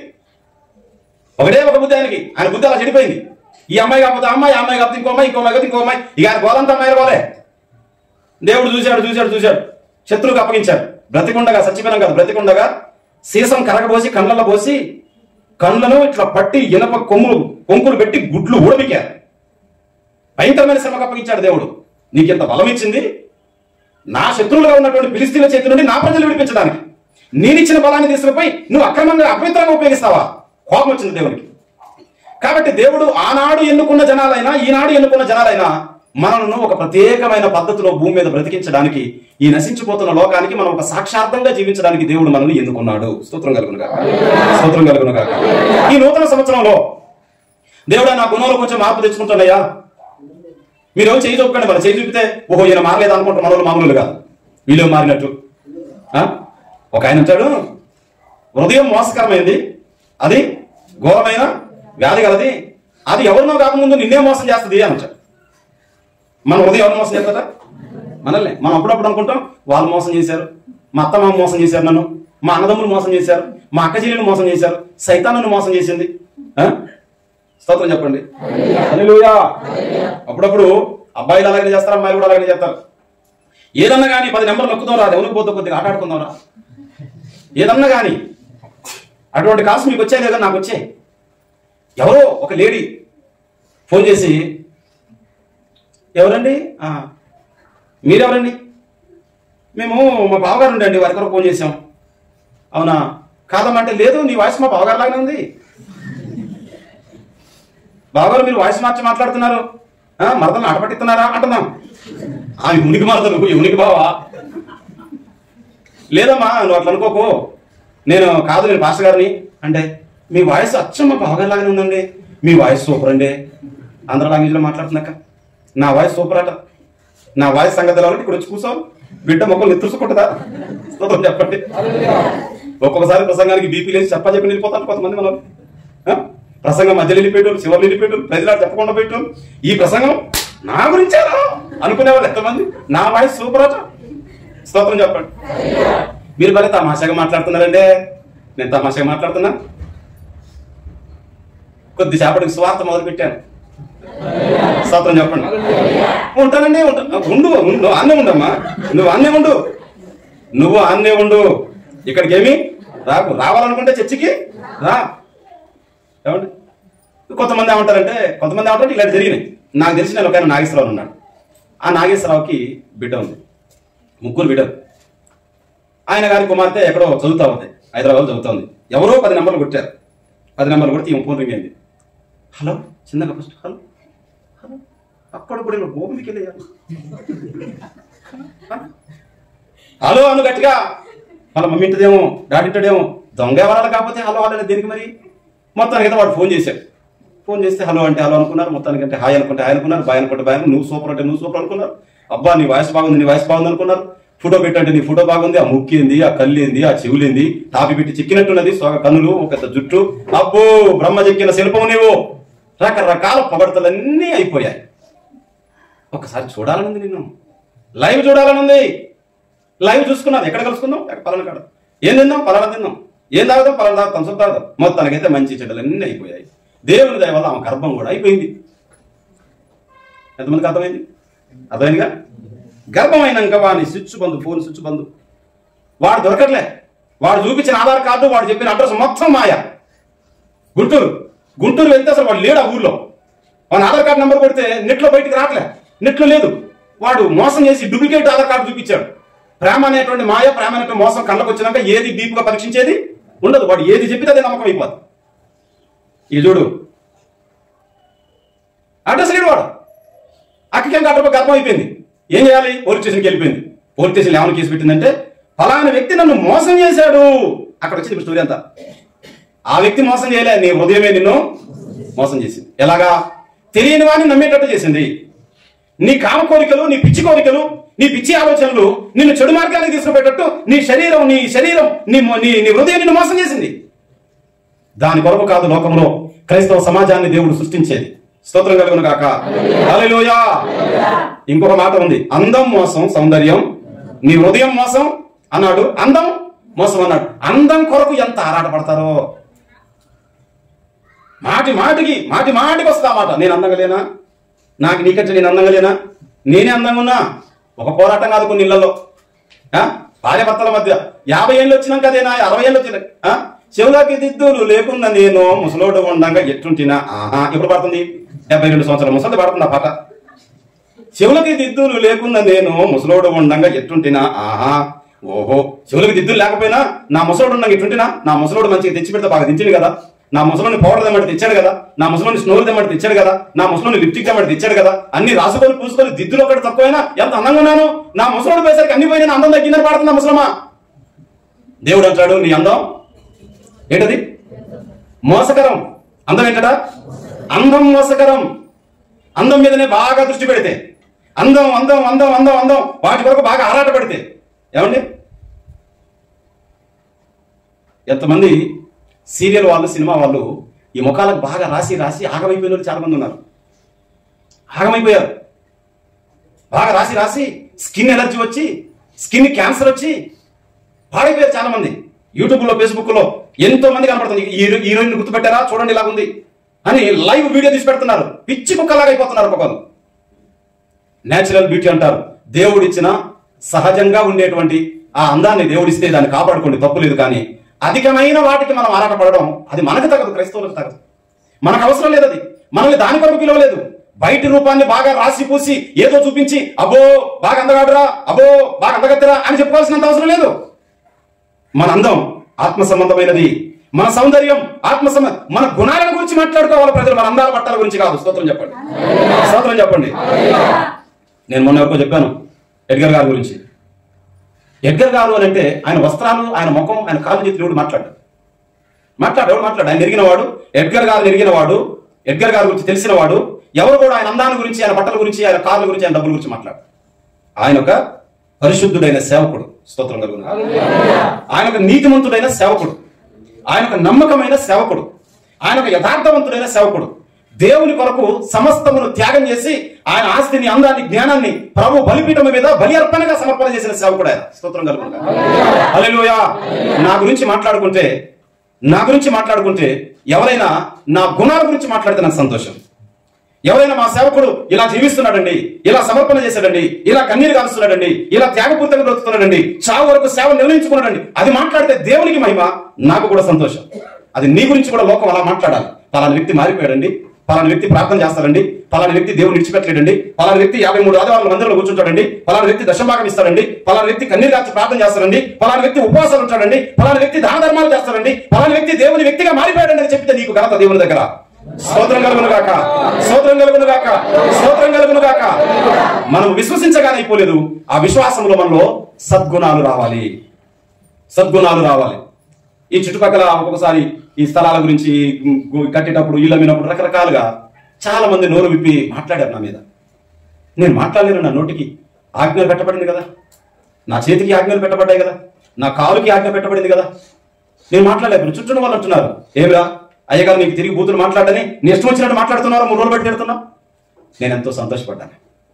ఒకటే ఒక బుద్ధి ఆయనకి ఆయన బుద్ధి అలా చెడిపోయింది ఈ అమ్మాయి కాకపోతే ఆ అమ్మాయి ఆ అమ్మాయి కాకపోతే ఇంకో అమ్మాయి ఇంకో అమ్మాయి కాకపోతే ఇంకో అమ్మాయి ఇక ఆయన గోలంతా అమ్మాయి పోలే దేవుడు చూశాడు చూశాడు చూశాడు శత్రువుకు అప్పగించాడు బ్రతికుండగా చచ్చిపోయినాం కదా బ్రతికుండగా సీసం కరగబోసి కళ్ళల్లో పోసి కళ్ళను ఇట్లా పట్టి ఇనప కొమ్ములు కొంకులు పెట్టి గుడ్లు ఊడబికారు భయంకరమైన శ్రమకు అప్పగించాడు దేవుడు నీకెంత బలం ఇచ్చింది నా శత్రువులుగా ఉన్నటువంటి ఫిలిస్తీన్ల చేతి నుండి నా ప్రజలు విడిపించడానికి నేనిచ్చిన బలాన్ని తీసుకుపోయి నువ్వు అక్రమంగా అపవిత్రంగా ఉపయోగిస్తావా కోపం వచ్చింది దేవునికి కాబట్టి దేవుడు ఆనాడు ఎన్నుకున్న జనాలైనా ఈనాడు ఎన్నుకున్న జనాలైనా మనలను ఒక ప్రత్యేకమైన పద్ధతిలో భూమి మీద బ్రతికించడానికి ఈ నశించిపోతున్న లోకానికి మనం ఒక సాక్షార్థంగా జీవించడానికి దేవుడు మనల్ని ఎన్నుకున్నాడు స్తోత్రం కలుగును గాక స్తోత్రం కలుగును గాక ఈ నూతన సంవత్సరంలో దేవుడు నా గుణంలో కొంచెం మార్పు తెచ్చుకుంటున్నాయా మీరు చేయి చూపకండి మరి చేయి చూపితే ఓహో ఈయన మారలేదు అనుకుంటారు మన వాళ్ళు మామూలు కాదు వీళ్ళు మారినట్టు ఆ? ఒక ఆయన అంటాడు హృదయం మోసకరమైంది అది ఘోరమైన వ్యాధి కలది అది ఎవరినో కాకముందు నిన్నే మోసం చేస్తుంది అని అంటాడు మన హృదయం ఎవరు మోసం చేస్తారా మనల్ని మనం అప్పుడప్పుడు అనుకుంటాం వాళ్ళు మోసం చేశారు మా అత్త మామ మోసం చేశారు నన్ను మా అన్నదమ్ములు మోసం చేశారు మా అక్క చెల్లెలు మోసం చేశారు సైతాన్ని మోసం చేసింది ఆ? స్తోత్రం చెప్పండి హల్లెలూయా అప్పుడప్పుడు అబ్బాయిలు అలాగే చేస్తారు అమ్మాయిలు కూడా అలాగే చేస్తారు ఏదన్నా కానీ పది నెంబర్లు నొక్కుదాం రా దేవునికి పోతే కొద్దిగా ఆట ఆడుకుందాం రా ఏదన్నా కానీ అటువంటి కాసు మీకు వచ్చాయి లేదా నాకు వచ్చాయి ఎవరో ఒక లేడీ ఫోన్ చేసి ఎవరండి "ఆ, మీరెవరండి మేము మా బావగారు ఉండండి వారి కొరకు ఫోన్ చేసాం అవునా కాదమ్మంటే లేదు నీ వాయిస్ మా బావగారు లాగానే ఉంది బావగారు మీరు వాయిస్ మార్చి మాట్లాడుతున్నారు ఆ, మరదలు అడపట్టిస్తున్నారా అంటున్నాం ఆమె ఉనికి మరదలు ఉనికి బావా లేదమ్మా నువ్వు అట్లా అనుకోకు నేను కాదు నేను పాస్టర్ గారిని అంటే మీ వాయిస్ అచ్చం మా బావగారి లాగానే ఉందండి మీ వాయిస్ సూపర్ అండి ఆంధ్ర లాంగ్వేజ్లో మాట్లాడుతున్నాక నా వాయిస్ సూపర్ అట నా వాయిస్ సంగతి ఎలా ఇక్కడ వచ్చి కూర్చోవు బిడ్డ మొక్కలు నిద్రసుకుంటుందా స్తోత్రం చెప్పండి ఒక్కొక్కసారి ప్రసంగానికి బీపీ లేచి చెప్ప చెప్పి వెళ్ళిపోతారు కొంతమంది మనం ఆ? ప్రసంగం మధ్యలో వెళ్ళిపోయాడు చివరి వెళ్ళిపోయాడు ప్రజలు చెప్పకుండా పెట్టాం ఈ ప్రసంగం నా గురించేనా అనుకునేవాళ్ళు ఎంతమంది నా వాయిస్ సూపర్ అట స్తోత్రం చెప్పండి మీరు మరి తమాషాగా మాట్లాడుతున్నారంటే నేను తమాషాగా మాట్లాడుతున్నా కొద్దిసేపటికి స్వార్థ మొదలు పెట్టాను స్తోత్రం చెప్పండి ఉంటానండి ఉంటా ఉండు ఉండు నువ్వు అన్నే ఉండమ్మా నువ్వు అన్నే ఉండు నువ్వు అన్నే ఉండు ఇక్కడికి ఏమి రాకు రావాలనుకుంటే చర్చికి రా ఏమండి కొంతమంది ఏమంటారంటే కొంతమంది ఏమంటారు ఇలాంటి జరిగినాయి నాకు తెలిసిన ఒక ఆయన నాగేశ్వరరావు ఉన్నాడు ఆ నాగేశ్వరరావుకి బిడ్డ ఉంది ముగ్గురు బిడ్డలు ఆయన గారి కుమార్తె ఎక్కడో చదువుతా ఉంది హైదరాబాద్ చదువుతా ఉంది ఎవరో పది నెంబర్లు కొట్టారు పది నెంబర్లు కొడితే ఈమె ఫోన్ రింగ్ అయింది హలో చిన్నగా ఫస్ట్ హలో హలో అక్కడ కూడా ఇలా భూమికి వెళ్ళేయాలి హలో అను గట్టిగా వాళ్ళ మమ్మీ ఇంటదేమో డాడీ ఇంటదేమో దొంగ ఎవరాలు కాకపోతే హలో హలో అనేది దేనికి మరి మొత్తానికి అయితే వాడు ఫోన్ చేశాడు ఫోన్ చేస్తే హలో అంటే హలో అనుకున్నారు మొత్తానికి అంటే హాయ్ అనుకుంటే హాయ్ అనుకున్నారు బాయ్ అనుకుంటే బాయ్ అనుకున్నారు. నువ్వు సూపర్ అంటే నువ్వు సూపర్ అనుకున్నారు అబ్బా నీ వాయిస్ బాగుంది నీ వాయిస్ బాగుంది అనుకున్నారు ఫోటో పెట్టంటే నీ ఫోటో బాగుంది ఆ ముక్కింది ఆ కళ్ళేంది ఆ చెవులేంది తాపి పెట్టి చిక్కినట్టున్నది సోగ కన్నులు ఒక పెద్ద జుట్టు అబ్బో బ్రహ్మ చెక్కిన శిల్పం నీవు రకరకాల పొగడతలన్నీ అయిపోయాయి ఒకసారి చూడాలనుంది నిన్ను లైవ్ చూడాలనుంది లైవ్ చూసుకున్నాను ఎక్కడ కలుసుకుందాం ఎక్కడ పలానా కాడ ఏం తిందాం పలానా తిందాం ఏం తాగుదాం పలానా తాగుతాం తంసం తాగుదాం మొత్తానికైతే మంచి చెడ్డలన్నీ అయిపోయాయి దేవుని దయ వల్ల ఆమె గర్భం కూడా అయిపోయింది ఎంతమందికి అర్థమైంది అర్థమైందిగా గర్భం అయినాక వాడిని స్విచ్ బంధు ఫోన్ స్విచ్ బంధు వాడు దొరకట్లే వాడు చూపించిన ఆధార్ కార్డు వాడు చెప్పిన అడ్రస్ మొత్తం మాయ గుంటూరు గుంటూరు వెళ్తే అసలు వాడు లేడు ఆ ఊర్లో వాడు ఆధార్ కార్డు నెంబర్ కొడితే నెట్లో బయటికి రావట్లే నెట్లో లేదు వాడు మోసం చేసి డూప్లికేట్ ఆధార్ కార్డు చూపించాడు ప్రేమ అనేటువంటి మాయ ప్రేమ అనేటువంటి మోసం కళ్ళకు వచ్చినాక ఏది డీప్ గా పరీక్షించేది ఉండదు వాడు ఏది చెప్పితే అదే నమ్మకం అయిపోదు ఇది చూడు అడ్రస్ లేడు వాడు అక్కకేం గడప గర్భం అయిపోయింది ఏం చేయాలి పోలీస్ స్టేషన్కి వెళ్ళిపోయింది పోలీస్ స్టేషన్ ఏమైనా కేసు పెట్టిందంటే ఫలానా వ్యక్తి నన్ను మోసం చేశాడు అక్కడ వచ్చింది ఇప్పుడు స్టోరీ అంతా ఆ వ్యక్తి మోసం చేయలే నీ హృదయమే నిన్ను మోసం చేసింది ఎలాగా తెలియని వాడిని నమ్మేటట్టు చేసింది నీ కామ కోరికలు నీ పిచ్చి కోరికలు నీ పిచ్చి ఆలోచనలు నిన్ను చెడు మార్గానికి తీసుకుపోయేటట్టు నీ శరీరం నీ శరీరం నీ నీ నీ హృదయం నిన్ను మోసం చేసింది దాని కొరకు కాదు లోకంలో క్రైస్తవ సమాజాన్ని దేవుడు సృష్టించేది స్తోత్రం కలుగును కాక హల్లెలూయా ఇంకొక మాట ఉంది అందం మోసం సౌందర్యం నీ హృదయం మోసం అన్నాడు అందం మోసం అన్నాడు అందం కొరకు ఎంత ఆరాటపడతారో మాటి మాటికి మాటి మాటికి వస్తా మాట నేను అందంగా లేనా నాకు నీకంటే నేను అందంగా లేనా నేనే అందంగా ఉన్నా ఒక పోరాటం కాదు కొన్ని ఇళ్లలో ఆ? భార్య భర్తల మధ్య యాభై ఏళ్ళు వచ్చినాక అదేనా అరవై ఏళ్ళు వచ్చిన ఆ? చెవులకి దిద్దులు లేకుండా నేను ముసలోడు ఉండంగా ఎట్టుంటినా ఆహా ఎప్పుడు పడుతుంది డెబ్బై రెండు సంవత్సరాల ముసలి పడుతుంది ఆ పాట చెవులకి దిద్దులు లేకుండా నేను ముసలోడు ఉండంగా ఎట్టుంటినా ఆహా ఓహో చెవులకి దిద్దులు లేకపోయినా నా ముసలోడు ఉండంగా ఎట్టుంటినా నా ముసలోడు మంచిగా తెచ్చి పెడితే బాగా తింటుంది కదా నా ముసలోని పౌడర్ తెమ్మంటే తెచ్చాడు కదా నా ముసలోని స్నోర్ తెమ్మంటే తెచ్చాడు కదా నా ముసలోని లిప్టిక్ తెమ్మంటే తెచ్చాడు కదా అన్ని రాసుకొని పూసుకొని దిద్దులు ఒకటి తక్కువైనా ఎంత అందంగా ఉన్నాను నా ముసలోడు పోయేసరికి అన్ని పోయినా అందం తగ్గిందని పాడుతున్నా ముసలమా దేవుడు అంటాడు నీ అందం ఏంటది మోసకరం అందం ఏంటట అందం మోసకరం అందం మీదనే బాగా దృష్టి పెడితే అందం అందం అందం అందం అందం వాటి కొరకు బాగా ఆరాట పెడితే ఏమండి ఎంతమంది సీరియల్ వాళ్ళు సినిమా వాళ్ళు ఈ ముఖాలకు బాగా రాసి రాసి ఆగమైపోయిన వాళ్ళు చాలా మంది ఉన్నారు ఆగమైపోయారు బాగా రాసి రాసి స్కిన్ ఎలర్జీ వచ్చి స్కిన్ క్యాన్సర్ వచ్చి పాడైపోయారు చాలా మంది యూట్యూబ్ లో ఫేస్బుక్ లో ఎంతో మంది కనపడుతుంది ఈ హీరో- హీరోయిన్ గుర్తుపెట్టారా చూడండి ఇలా ఉంది అని లైవ్ వీడియో తీసి పెడుతున్నారు పిచ్చి కుక్కలాగా అయిపోతున్నారు ఒక్కొక్కరు నేచురల్ బ్యూటీ అంటారు దేవుడిచ్చిన సహజంగా ఉండేటువంటి ఆ అందాన్ని దేవుడిస్తే దాన్ని కాపాడుకోండి తప్పు లేదు కానీ అధికమైన వాటికి మనం ఆరాటపడడం అది మనకు తగదు క్రైస్తవులకు తగదు మనకు అవసరం లేదు అది మనల్ని దాని కొరకు పిలవలేదు బయటి రూపాన్ని బాగా రాసి పూసి ఏదో చూపించి అబ్బో బాగా అందగాడురా అబ్బో బాగా అందగత్తరా అని చెప్పుకోవాల్సినంత అవసరం లేదు మన అందం ఆత్మ సంబంధమైనది మన సౌందర్యం ఆత్మ సంబ మన గుణాలను గురించి మాట్లాడుకోవాలి ప్రజలు మన అందాల బట్టల గురించి కాదు స్తోత్రం చెప్పండి స్తోత్రం చెప్పండి నేను మొన్న ఎవరికో చెప్పాను ఎడ్గర్ గారి గురించి ఎడ్గర్ గారు అని అంటే ఆయన వస్త్రాలు ఆయన ముఖం ఆయన కాలు చేతులు ఎవడు మాట్లాడు మాట్లాడు ఎవడు మాట్లాడు ఆయన ఎరిగిన వాడు ఎడ్గర్ గారు ఎరిగిన వాడు ఎడ్గర్ గారి గురించి తెలిసిన వాడు ఎవరు కూడా ఆయన అందాన్ని గురించి ఆయన బట్టల గురించి ఆయన కార్ల గురించి ఆయన డబ్బుల గురించి మాట్లాడు ఆయన ఒక పరిశుద్ధుడైన సేవకుడు స్తోత్రం కలుగును ఆయన ఒక నీతిమంతుడైన సేవకుడు ఆయన ఒక నమ్మకమైన సేవకుడు ఆయన ఒక యథార్థవంతుడైన సేవకుడు దేవుని కొరకు సమస్తమును త్యాగం చేసి ఆయన ఆస్తిని అందాన్ని జ్ఞానాన్ని ప్రభు బలిపీఠం మీద బలి అర్పణగా సమర్పణ చేసిన సేవకుడు ఆయన స్తోత్రం కలుగును హల్లెలూయా నా గురించి మాట్లాడుకుంటే నా గురించి మాట్లాడుకుంటే ఎవరైనా నా గుణాల గురించి మాట్లాడితే నాకు సంతోషం ఎవరైనా మా సేవకుడు ఇలా జీవిస్తున్నాడండి ఇలా సమర్పణ చేశాడండి ఇలా కన్నీరు కాలుస్తున్నాడండి ఇలా త్యాగపూర్తంగా బ్రతుకుతున్నాడండి చావు వరకు సేవ నిర్ణయించుకున్నాడండి అది మాట్లాడితే దేవునికి మహిమ నాకు కూడా సంతోషం అది నీ గురించి కూడా లోకం అలా మాట్లాడాలి పలానా వ్యక్తి మారిపోయాడండి పలానా వ్యక్తి ప్రార్థన చేస్తాడండి పలానా వ్యక్తి దేవుని విడిచిపెట్టలేడండి పలానా వ్యక్తి యాభై మూడు ఆదివారాల మందిరంలో కూర్చుంటాడండి పలానా వ్యక్తి దశభాగం ఇస్తాడండి పలానా వ్యక్తి కన్నీరు కాచి ప్రార్థన చేస్తాడండి పలానా వ్యక్తి ఉపవాసాలు ఉంటాడండి పలానా వ్యక్తి దాన ధర్మాలు చేస్తాడండి పలానా వ్యక్తి దేవుని వ్యక్తిగా మారిపోయాడండి అని చెప్తే నీకు ఘనత దేవుని దగ్గర స్తోత్రం కలుగును గాక స్తోత్రం కలుగును గాక స్తోత్రం కలుగును గాక మనం విశ్వసించగానే అయిపోలేదు ఆ విశ్వాసంలో మనలో సద్గుణాలు రావాలి సద్గుణాలు రావాలి ఈ చుట్టుపక్కల ఒక్కొక్కసారి ఈ స్థలాల గురించి గు- కట్టేటప్పుడు ఇళ్ళ మీనప్పుడు రకరకాలుగా చాలా మంది నోరు విప్పి మాట్లాడారు నా మీద నేను మాట్లాడలేను నా నోటికి ఆజ్ఞలు పెట్టబడింది కదా నా చేతికి ఆజ్ఞలు పెట్టబడ్డాయి కదా నా కాలుకి ఆజ్ఞ పెట్టబడింది కదా నేను మాట్లాడలేదు చుట్టూ వాళ్ళు అంటున్నారు ఏమిరా అయ్యగారు నీకు తిరిగి బూతులు మాట్లాడని నీ ఇష్టం వచ్చినట్టు మాట్లాడుతున్నారు మూడు రోజులు బట్టి తిడుతున్నావు నేను ఎంతో సంతోషపడ్డాను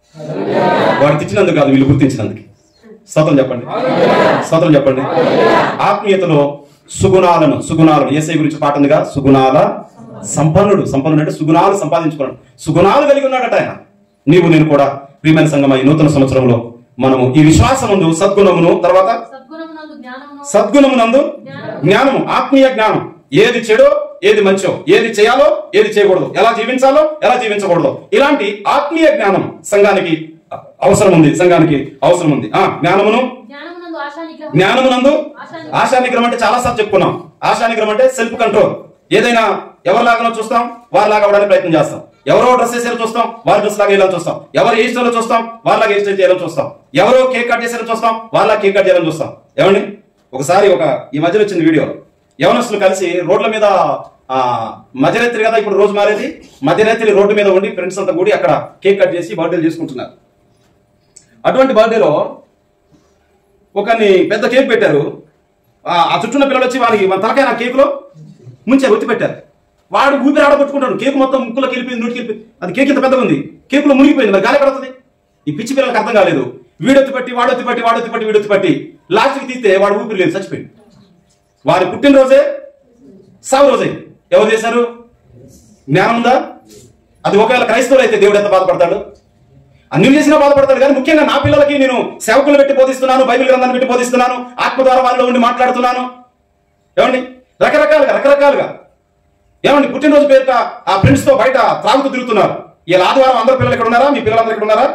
వాడు తిట్టినందుకు కాదు వీళ్ళు గుర్తించినందుకు స్తోత్రం చెప్పండి స్తోత్రం చెప్పండి ఆత్మీయతలో సుగుణాలను సుగుణాలను ఏసై గురించి పాట ఉందిగా సుగుణాల సంపన్నుడు సంపన్నుడు అంటే సుగుణాలు సంపాదించుకున్నాడు సుగుణాలు కలిగి ఉన్నాడట ఆయన నీవు నేను కూడా ప్రియమైన సంఘం ఈ నూతన సంవత్సరంలో మనము ఈ విశ్వాసముందు సద్గుణమును తర్వాత సద్గుణమునందు జ్ఞానమును సద్గుణమునందు జ్ఞానము ఆత్మీయ జ్ఞానం ఏది చెడో ఏది మంచో ఏది చేయాలో ఏది చేయకూడదు ఎలా జీవించాలో ఎలా జీవించకూడదు ఇలాంటి ఆత్మీయ జ్ఞానం సంఘానికి అవసరం ఉంది సంఘానికి అవసరం ఉంది ఆ జ్ఞానమును జ్ఞానమునందు ఆశా నిగ్రహం జ్ఞానమునందు ఆశానిగ్రహం అంటే చాలా సార్లు చెప్పుకున్నాం ఆశానిగ్రహం అంటే సెల్ఫ్ కంట్రోల్ ఏదైనా ఎవరిలాగానో చూస్తాం వారిలాగా అవడానికి ప్రయత్నం చేస్తాం ఎవరో డ్రెస్ వేసారో చూస్తాం వారి డ్రెస్ లాగా వేయాలని చూస్తాం ఎవరు ఏ స్టైల్లో చూస్తాం వాళ్ళలాగా ఏ స్టైల్ చేయాలని చూస్తాం ఎవరో కేక్ కట్ చేసారో చూస్తాం వాళ్ళ కేక్ కట్ చేయాలని చూస్తాం ఏమండి ఒకసారి ఒక ఈ మధ్యలో వచ్చిన వీడియో యవనస్తులు కలిసి రోడ్ల మీద ఆ మధ్యరాత్రి కదా ఇప్పుడు రోజు మారేది మధ్యరాత్రి రోడ్డు మీద ఉండి ఫ్రెండ్స్ అంతా కూడి అక్కడ కేక్ కట్ చేసి బర్త్డేలు చేసుకుంటున్నారు అటువంటి బర్త్డేలో ఒకరిని పెద్ద కేక్ పెట్టారు ఆ ఆ చుట్టూన్న పిల్లలు వచ్చి వారికి మన తలకాయ నా కేకులో ముంచారు ఒత్తి పెట్టారు వాడు ఊపిరి ఆడబట్టుకుంటాడు కేక్ మొత్తం ముక్కులోకి వెళ్ళిపోయింది నోటికి వెళ్ళిపోయింది అది కేక్ ఇంత పెద్దగా ఉంది కేకులో మునిగిపోయింది మరి గాలి పడుతుంది ఈ పిచ్చి పిల్లలకు అర్థం కాలేదు వీడొత్తి పట్టి వాడొత్తి పట్టి వాడొత్తి పట్టి వీడొత్తి పట్టి లాస్ట్కి తీస్తే వాడు ఊపిరి లేదు చచ్చిపోయింది వారి పుట్టినరోజే సావు రోజే ఎవరు చేశారు జ్ఞానం ఉందా అది ఒకవేళ క్రైస్తవులు అయితే దేవుడు ఎంత బాధపడతాడు అన్ని చేసినా బాధపడతాడు కానీ ముఖ్యంగా నా పిల్లలకి నేను సేవకులు పెట్టి బోధిస్తున్నాను బైబిల్ గ్రంథాన్ని పెట్టి బోధిస్తున్నాను ఆత్మ ద్వారా వాళ్ళలో ఉండి మాట్లాడుతున్నాను ఏమండి రకరకాలుగా రకరకాలుగా ఏమండి పుట్టినరోజు పేరుట ఆ ఫ్రెండ్స్ తో బయట త్రాగుతూ తిరుగుతున్నారు ఇలా ఆదివారం అందరు పిల్లలు ఇక్కడ ఉన్నారా మీ పిల్లలందరూ ఇక్కడ ఉన్నారా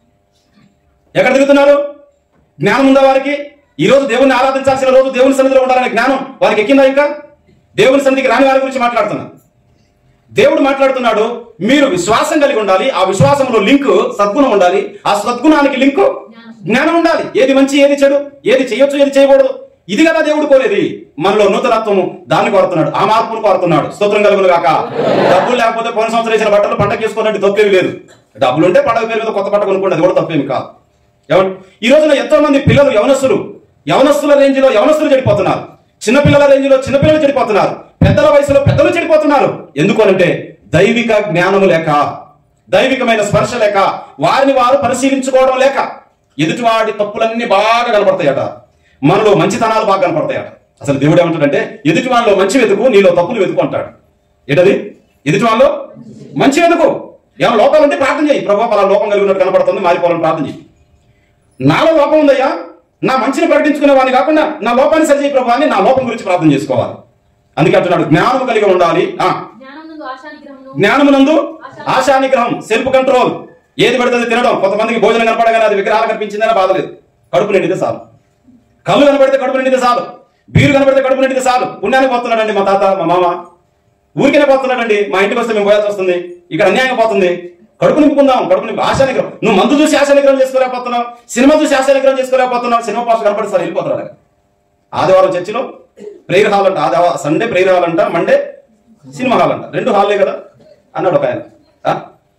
ఎక్కడ తిరుగుతున్నారు జ్ఞానం ఉందా వారికి ఈ రోజు దేవుణ్ణి ఆరాధించాల్సిన రోజు దేవుని సన్నిధిలో ఉండాలనే జ్ఞానం వారికి ఎక్కిందా ఇంకా దేవుని సన్నిధికి రాని వారి గురించి మాట్లాడుతున్నా దేవుడు మాట్లాడుతున్నాడు మీరు విశ్వాసం కలిగి ఉండాలి ఆ విశ్వాసంలో లింక్ సద్గుణం ఉండాలి ఆ సద్గుణానికి లింక్ జ్ఞానం ఉండాలి ఏది మంచి ఏది చెడు ఏది చేయొచ్చు ఏది చేయకూడదు ఇది కదా దేవుడు కోరేది మనలో నూతనత్వము దాన్ని కోరుతున్నాడు ఆ మార్పును కోరుతున్నాడు స్తోత్రం కలుగును కాక డబ్బులు లేకపోతే పోయిన సంవత్సరం వేసిన బట్టలు పంటకు వేసుకోవాలంటే తప్పేమి లేదు డబ్బులు ఉంటే పండగ పేరు మీద కొత్త పంట కొనుక్కోండి అది కూడా తప్పేమి కాదు ఏమండి ఈ రోజున ఎంతో మంది పిల్లలు యవనస్తులు యవనస్తుల రేంజ్ లో యవనస్తులు చెడిపోతున్నారు చిన్నపిల్లల రేంజ్ లో చిన్నపిల్లలు చెడిపోతున్నారు పెద్దల వయసులో పెద్దలు చెడిపోతున్నారు ఎందుకు అంటే దైవిక జ్ఞానము లేక దైవికమైన స్పర్శ లేక వారిని వారు పరిశీలించుకోవడం లేక ఎదుటివాడి తప్పులన్నీ బాగా కనపడతాయట మనలో మంచితనాలు బాగా కనపడతాయట అసలు దేవుడు ఏమంటాడంటే ఎదుటి వాళ్ళలో మంచి వెతుకు నీలో తప్పులు వెతుకు అంటాడు ఏంటది ఎదుటి వాళ్ళలో మంచి వెతుకు ఏమైనా లోపాలు ఉంటే ప్రార్థన చేయి ప్రభావ పలా లోపం కలిగి ఉన్నట్టు కనపడుతుంది మారిపోవాలని ప్రార్థన చేయి నాలో లోపం ఉందయ్యా నా మంచిని ప్రకటించుకునే వాడిని కాకుండా నా లోపాన్ని సరిచేయి ప్రభు అని నా లోపం గురించి ప్రార్థన చేసుకోవాలి అందుకే అంటున్నాడు జ్ఞానం కలిగి ఉండాలి ఆ జ్ఞానమునందు ఆశా నిగ్రహమును జ్ఞానమునందు ఆశా నిగ్రహం సెల్ఫ్ కంట్రోల్ ఏది పడుతుంది తినడం కొంతమందికి భోజనం కనపడగానే అది విగ్రహాలు కనిపించిందనే బాధ లేదు కడుపు నిండితే చాలు కళ్ళు కనపడితే కడుపు నిండితే చాలు బీరు కనపడితే కడుపు నిండితే చాలు పుణ్యానికి పోతున్నాడండి మా తాత మా మామ ఊరికనే పోతున్నాడండి మా ఇంటికి వస్తే మేము పోయాల్సి వస్తుంది ఇక్కడ అన్యాయంగా పోతుంది కడుపు నింపుకుందాం కడుపు నింపు ఆశా నిగ్రహం నువ్వు మందు చూసి ఆశా నిగ్రహం చేసుకోలేకపోతున్నావు సినిమా చూసి ఆశా నిగ్రహం చేసుకోలేకపోతున్నావు సినిమా పాస్ కనపడి సార్ వెళ్ళిపోతున్నాడు అక్కడ. ఆదివారం చర్చిలో ప్రేయర్ హాల్ అంట ఆదివారం సండే ప్రేయర్ హాల్ అంట మండే సినిమా హాల్ అంట రెండు హాల్లే కదా అన్నాడు ఒక ఆయన ఆ?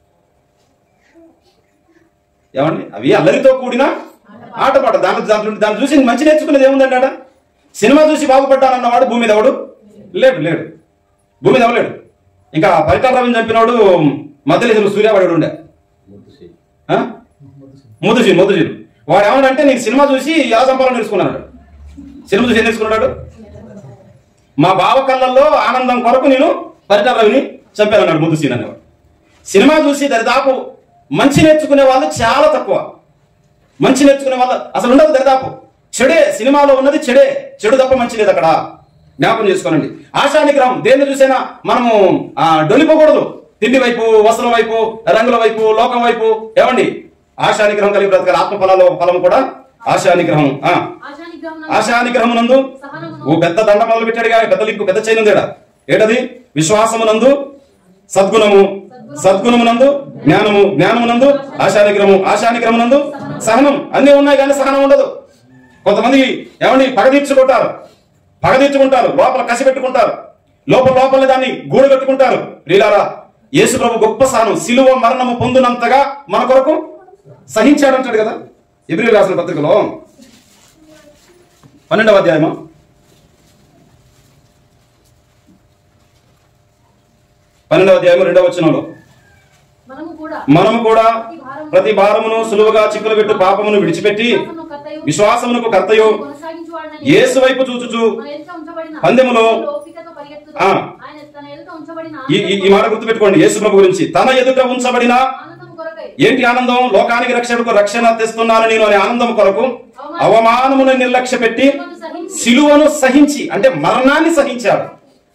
ఏమండి అవి అల్లరితో కూడిన ఆటపాట దాంట్లో దాంట్లో దాన్ని చూసి మంచి నేర్చుకునేది ఏముందండి ఆడ సినిమా చూసి బాగుపడ్డానన్నవాడు భూమి మీద ఎవడు లేడు లేడు భూమి మీద ఎవలేడు ఇంకా పరిటాల రవిని చంపినవాడు మధ్యలో ఇద్దరు సూర్యవాడు ఉండే ఆ? ముద్దుజీలు ముద్దుజీలు వాడు ఏమన్నాడంటే నీకు సినిమా చూసి ఎలా చంపాలని నేర్చుకున్నాడు సినిమా చూసి ఏం నేర్చుకున్నాడు మా బావ కళ్ళల్లో ఆనందం కొరకు నేను పరిటాల రవిని చంపానన్నాడు ముద్దు సీన్ అనేవాడు సినిమా చూసి దరిదాపు మంచి నేర్చుకునే వాళ్ళు చాలా తక్కువ మంచి నేర్చుకునే వాళ్ళు అసలు ఉండదు దరిదాపు చెడే సినిమాలో ఉన్నది చెడే చెడు తప్ప మంచి లేదు అక్కడ జ్ఞాపకం చేసుకోనండి ఆశా నిగ్రహం దేన్ని చూసైనా మనము ఆ, డొలిపోకూడదు తిండి వైపు వస్త్రం వైపు రంగుల వైపు లోకం వైపు ఏమండి ఆశా నిగ్రహం కలిగి బ్రతకాలి ఆత్మ ఫలాలు ఫలం కూడా ఆశా నిగ్రహం ఆ ఆశా నిగ్రహమునందు ఆశా నిగ్రహమునందు సహనమును ఓ పెద్ద దండ మొదలు పెట్టాడుగా పెద్ద లింకు పెద్ద చైన్ ఉందేడా ఏంటది విశ్వాసమునందు సద్గుణము సద్గుణమునందు జ్ఞానము జ్ఞానమునందు ఆశానిగ్రహము ఆశానిగ్రహమునందు సహనం అన్నీ ఉన్నాయి కానీ సహనం ఉండదు కొంతమంది ఏమండి పగ తీర్చుకుంటారు పగ తీర్చుకుంటారు లోపల కసి పెట్టుకుంటారు లోపల లోపల దాన్ని గూడు కట్టుకుంటారు ప్రియులారా యేసు ప్రభు గొప్ప సహనం సిలువ మరణము పొందినంతగా మన కొరకు సహించాడంటాడు కదా ఎబ్రి రాసిన పత్రికలో పన్నెండవ అధ్యాయమా పన్నెండవ అధ్యాయం రెండవ వచనంలో మనము కూడా మనము కూడా ప్రతి భారమును సులువుగా చిక్కులు పెట్టు పాపమును విడిచిపెట్టి విశ్వాసమును కర్తయు, విశ్వాసమునకు కర్తయు కొనసాగించువాడనని యేసు వైపు చూచుచు మన ఎదుట ఉంచబడిన పందెములో ఓపికతో పరిగెత్తుదాం. ఆ. ఆయన తన ఎదుట ఉంచబడిన ఈ ఈ- ఈ మాట గుర్తుపెట్టుకోండి యేసు ప్రభు గురించి తన ఎదుట ఉంచబడిన ఆనందము కొరకై ఏంటి ఆనందం లోకానికి రక్షకుడు రక్షణ తెస్తున్నాను నేను అనే ఆనందం కొరకు అవమానమును నిర్లక్ష్య పెట్టి సిలువను సహించి అంటే మరణాన్ని సహించాడు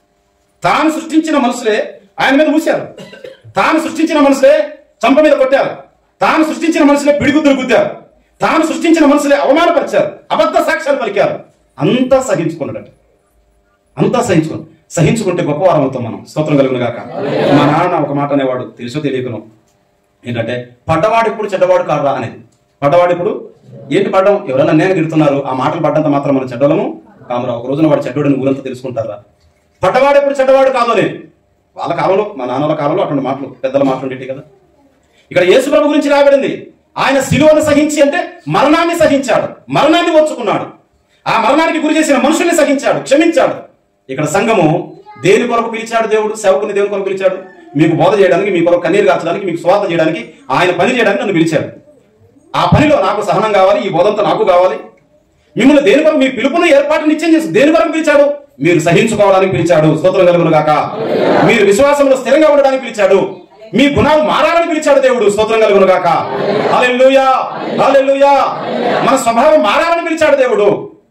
తాను సృష్టించిన మనుషులే ఆయన మీద మూశారు తాను సృష్టించిన మనుషులే చంప మీద కొట్టారు తాను సృష్టించిన మనుషులే పిడిగుద్దులు గుద్దారు తాను సృష్టించిన మనుషులే అవమానపరిచారు అబద్ధ సాక్ష్యాలు పలికారు అంతా సహించుకున్నాడట అంతా సహించుకుని సహించుకుంటే గొప్పవారం అవుతాం మనం స్తోత్రం కలుగును గాక మా నాన్న ఒక మాట అనేవాడు తెలుసో తెలియకను ఏంటంటే పడ్డవాడు ఇప్పుడు చెడ్డవాడు కాదురా అనేది పడ్డవాడు ఇప్పుడు ఏంటి పడ్డం ఎవరైనా నేను తిడుతున్నారు ఆ మాటలు పడ్డంత మాత్రం మన చెడ్డలము కామరా ఒక రోజున వాడు చెడ్డోడని ఊరంతా తెలుసుకుంటారా పడ్డవాడు ఎప్పుడు చెడ్డవాడు కాదు అనేది వాళ్ళ కాలంలో మా నాన్నల కాలంలో అటువంటి మాటలు పెద్దల మాటలు ఉండేవి కదా ఇక్కడ యేసు ప్రభు గురించి రాబడింది ఆయన శిలువను సహించి అంటే మరణాన్ని సహించాడు మరణాన్ని ఓర్చుకున్నాడు ఆ మరణానికి గురి చేసిన మనుషుల్ని సహించాడు క్షమించాడు ఇక్కడ సంఘము దేని కొరకు పిలిచాడు దేవుడు సేవకుని దేవుని కొరకు పిలిచాడు మీకు బోధ చేయడానికి మీ కొరకు కన్నీరు కాచడానికి మీకు స్వార్థ చేయడానికి ఆయన పని చేయడానికి నన్ను పిలిచాడు ఆ పనిలో నాకు సహనం కావాలి ఈ బోధంతో నాకు కావాలి మిమ్మల్ని దేని కొరకు మీ పిలుపును ఏర్పాటు నిత్యం చేసి దేని కొరకు పిలిచాడు మీరు సహించుకోవడానికి పిలిచాడు స్తోత్రం కలుగును గాక మీరు విశ్వాసంలో స్థిరంగా ఉండడానికి పిలిచాడు మీ గుణాలు మారాలని పిలిచాడు దేవుడు స్తోత్రం కలుగును గాక హల్లెలూయా హల్లెలూయా మన స్వభావం మారాలని పిలిచాడు దేవుడు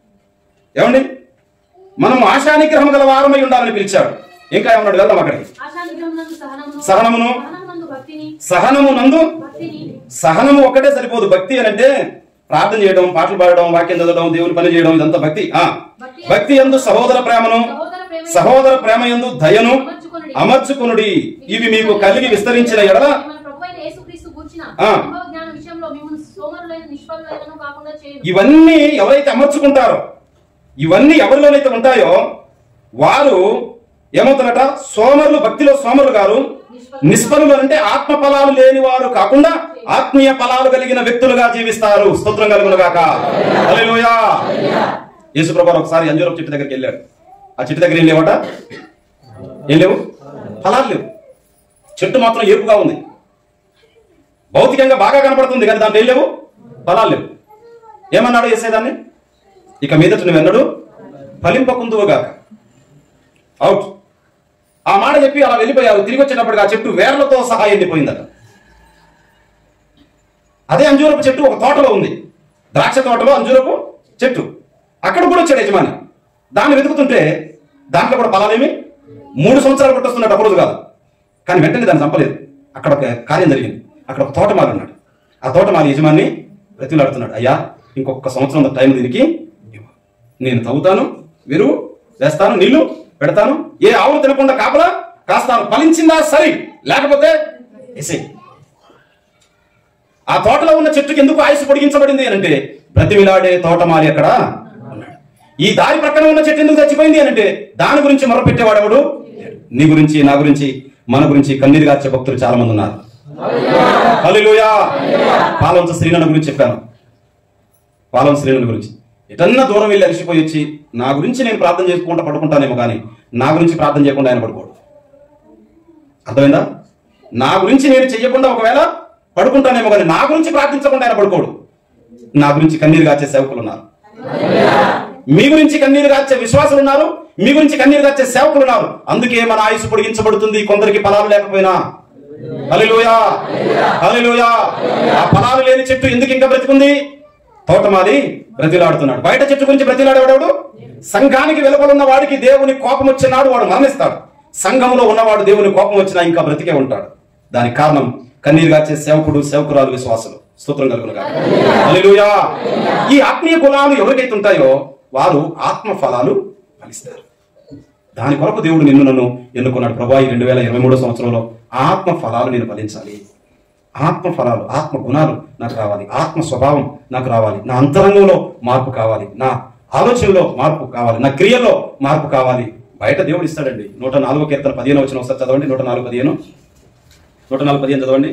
ఏమండి మనం ఆశానిగ్రహం గల వారమై ఉండాలని పిలిచాడు ఇంకా ఏమన్నాడు వెళ్దాం అక్కడికి ఆశానిగ్రహమునందు సహనమును సహనమును సహనమునందు భక్తిని సహనము నందు భక్తిని సహనము ఒక్కటే సరిపోదు భక్తి అని అంటే ప్రార్థన చేయడం పాటలు పాడడం వాక్యం చదవడం దేవుని పని చేయడం ఇదంతా భక్తి ఆ భక్తి ఎందు సహోదర ప్రేమను సహోదర ప్రేమ సహోదర ప్రేమ ఎందు దయను అమర్చుకునుడి ఇవి మీకు కలిగి విస్తరించిన ఎడల మన ప్రభువైన యేసుక్రీస్తు గూర్చిన ఆ. అనుభవ జ్ఞాన విషయంలో మిమ్మల్ని సోమరులైన నిష్ఫలులైనను కాకుండా చేయను ఇవన్నీ ఎవరైతే అమర్చుకుంటారో ఇవన్నీ ఎవరిలోనైతే ఉంటాయో వారు ఏమవుతారట సోమరులు భక్తిలో సోమరులు గారు నిష్ఫలులు అంటే ఆత్మ ఫలాలు లేని వారు కాకుండా ఆత్మీయ ఫలాలు కలిగిన వ్యక్తులుగా జీవిస్తారు స్తోత్రం కలుగును గాక హల్లెలూయా యేసుప్రభు వారు ఒకసారి అంజూరపు చెట్టు దగ్గరికి వెళ్ళాడు ఆ చెట్టు దగ్గర ఏం లేవట ఏం లేవు ఫలాలు లేవు చెట్టు మాత్రం ఏపుగా ఉంది భౌతికంగా బాగా కనపడుతుంది కానీ దాంట్లో ఏం లేవు ఫలాలు లేవు ఏమన్నాడు వేసేదాన్ని ఇక మీదట నువ్వు ఎన్నడు ఫలింపకుందువుగాక అవుట్ ఆ మాట చెప్పి అలా వెళ్ళిపోయారు తిరిగి వచ్చేటప్పటికి ఆ చెట్టు వేర్లతో సహా ఎండిపోయిందట అదే అంజూరపు చెట్టు ఒక తోటలో ఉంది ద్రాక్ష తోటలో అంజూరపు చెట్టు అక్కడ కూడా వచ్చాడు యజమాని దాన్ని వెతుకుతుంటే దాంట్లో కూడా ఫలాలేమి మూడు సంవత్సరాలు పట్టొస్తున్నట్టు ఒక రోజు కాదు కానీ వెంటనే దాన్ని చంపలేదు అక్కడ ఒక కార్యం జరిగింది అక్కడ ఒక తోటమాలి ఉన్నాడు ఆ తోటమాలి యజమాని బ్రతిలాడుతున్నాడు అయ్యా ఇంకొక సంవత్సరం టైం దీనికి ఇవ్వు. నేను తవ్వుతాను విరువు వేస్తాను నీళ్లు పెడతాను ఏ ఆవులు తినకుండా కాపలా కాస్తాను ఫలించిందా సరి లేకపోతే ఎసే ఆ తోటలో ఉన్న చెట్టుకి ఎందుకు ఆయుష్ పొడిగించబడింది అని అంటే బ్రతిమిలాడే తోటమాలి అక్కడ ఉన్నాడు ఈ దారి ప్రక్కన ఉన్న చెట్టు ఎందుకు చచ్చిపోయింది అని అంటే దాని గురించి మొరపెట్టేవాడెవడు లేడు. నీ గురించి నా గురించి మన గురించి కన్నీరు గార్చే భక్తులు చాలా మంది ఉన్నారు హల్లెలూయా పాలవంచ శ్రీనన్న గురించి చెప్పాను పాలవంచ శ్రీనన్న గురించి ఎటన్నా దూరం వెళ్ళి అలసిపోయి వచ్చి నా గురించి నేను ప్రార్థన చేసుకుంటా పడుకుంటానేమో కానీ నా గురించి ప్రార్థన చేయకుండా ఆయన పడుకోడు అర్థమైందా నా గురించి నేను చెయ్యకుండా ఒకవేళ పడుకుంటానేమో కానీ నా గురించి ప్రార్థించకుండా ఆయన పడుకోడు నా గురించి కన్నీరు గార్చే సేవకులు ఉన్నారు మీ గురించి కన్నీరు గార్చే విశ్వాసులు ఉన్నారు మీ గురించి కన్నీరు గార్చే సేవకులు ఉన్నారు అందుకే మన ఆయుసు పొడిగించబడుతుంది కొందరికి ఫలాలు లేకపోయినా హల్లెలూయా హల్లెలూయా ఆ ఫలాలు లేని చెట్టు ఎందుకు ఇంకా బ్రతికుంది తోటమాలి బ్రతిలాడుతున్నాడు బయట చెట్టు గురించి బ్రతిలాడేవాడు సంఘానికి వెలుపలున్న వాడికి దేవుని కోపం వచ్చినాడు వాడు మరణిస్తాడు సంఘంలో ఉన్నవాడు దేవుని కోపం వచ్చినా ఇంకా బ్రతికే ఉంటాడు దానికి కారణం కన్నీరు గార్చే సేవకుడు సేవకురాలు విశ్వాసులు స్తోత్రం కలుగును గాక. హల్లెలూయా ఈ ఆత్మీయ గుణాలు ఎవరికైతే ఉంటాయో వారు ఆత్మ ఫలాలు ఫలిస్తారు దాని కొరకు దేవుడు నిన్ను నన్ను ఎన్నుకున్నాడు ప్రభా ఈ రెండు వేల ఇరవై మూడో సంవత్సరంలో ఆత్మ ఫలాలు నేను ఫలించాలి ఆత్మ ఫలాలు ఆత్మ గుణాలు నాకు రావాలి ఆత్మ స్వభావం నాకు రావాలి నా అంతరంగంలో మార్పు కావాలి నా ఆలోచనలో మార్పు కావాలి నా క్రియల్లో మార్పు కావాలి బయట దేవుడు ఇస్తాడండి నూట నాలుగో కీర్తన పదిహేను వచ్చిన ఒకసారి చదవండి నూట నాలుగు పదిహేను నూట నాలుగు పదిహేను చదవండి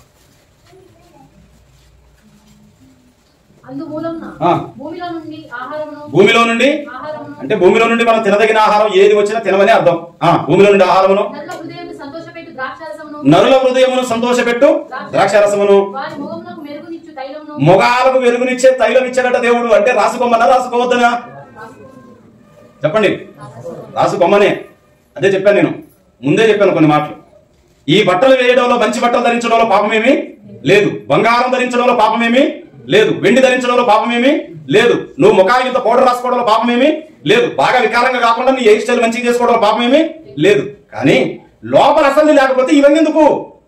అందుమూలమున ఆ. భూమిలో నుండి ఆహారమును భూమిలో నుండి ఆహారమును అంటే భూమిలో నుండి మనం తినదగిన ఆహారం ఏది వచ్చినా తినమని అర్థం ఆ భూమిలో నుండి ఆహారమును నల్ల హృదయం సంతోషపెట్టు ద్రాక్షారసమును నరుల హృదయమును సంతోషపెట్టు ద్రాక్షారసమును వారి ముఖమునకు మెరుగునిచ్చు తైలమును మొగాలకు వెలుగునిచ్చే తైలం ఇచ్చాడట దేవుడు అంటే రాసుకోమన్నా రాసుకోవద్దనా చెప్పండి రాసుకోమనే అదే చెప్పాను నేను ముందే చెప్పాను కొన్ని మాటలు ఈ బట్టలు వేయడంలో మంచి బట్టలు ధరించడంలో పాపమేమి లేదు బంగారం ధరించడంలో పాపమేమి లేదు వెండి ధరించడంలో పాపమేమి లేదు నువ్వు ముఖానికి ఇంత పౌడర్ రాసుకోవడంలో పాపమేమి లేదు బాగా వికారంగా కాకుండా నీ హెయిర్ స్టైల్ మంచిగా చేసుకోవడంలో పాపమేమి లేదు కానీ లోపల అసలు లేకపోతే ఇవన్నీ ఎందుకు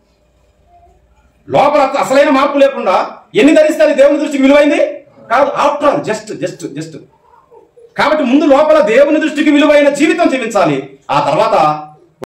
లోపల అస- అసలైన మార్పు లేకుండా ఎన్ని ధరిస్తే అది దేవుని దృష్టికి విలువైంది కాదు after all just just just కాబట్టి ముందు లోపల దేవుని దృష్టికి విలువైన జీవితం జీవించాలి ఆ తర్వాత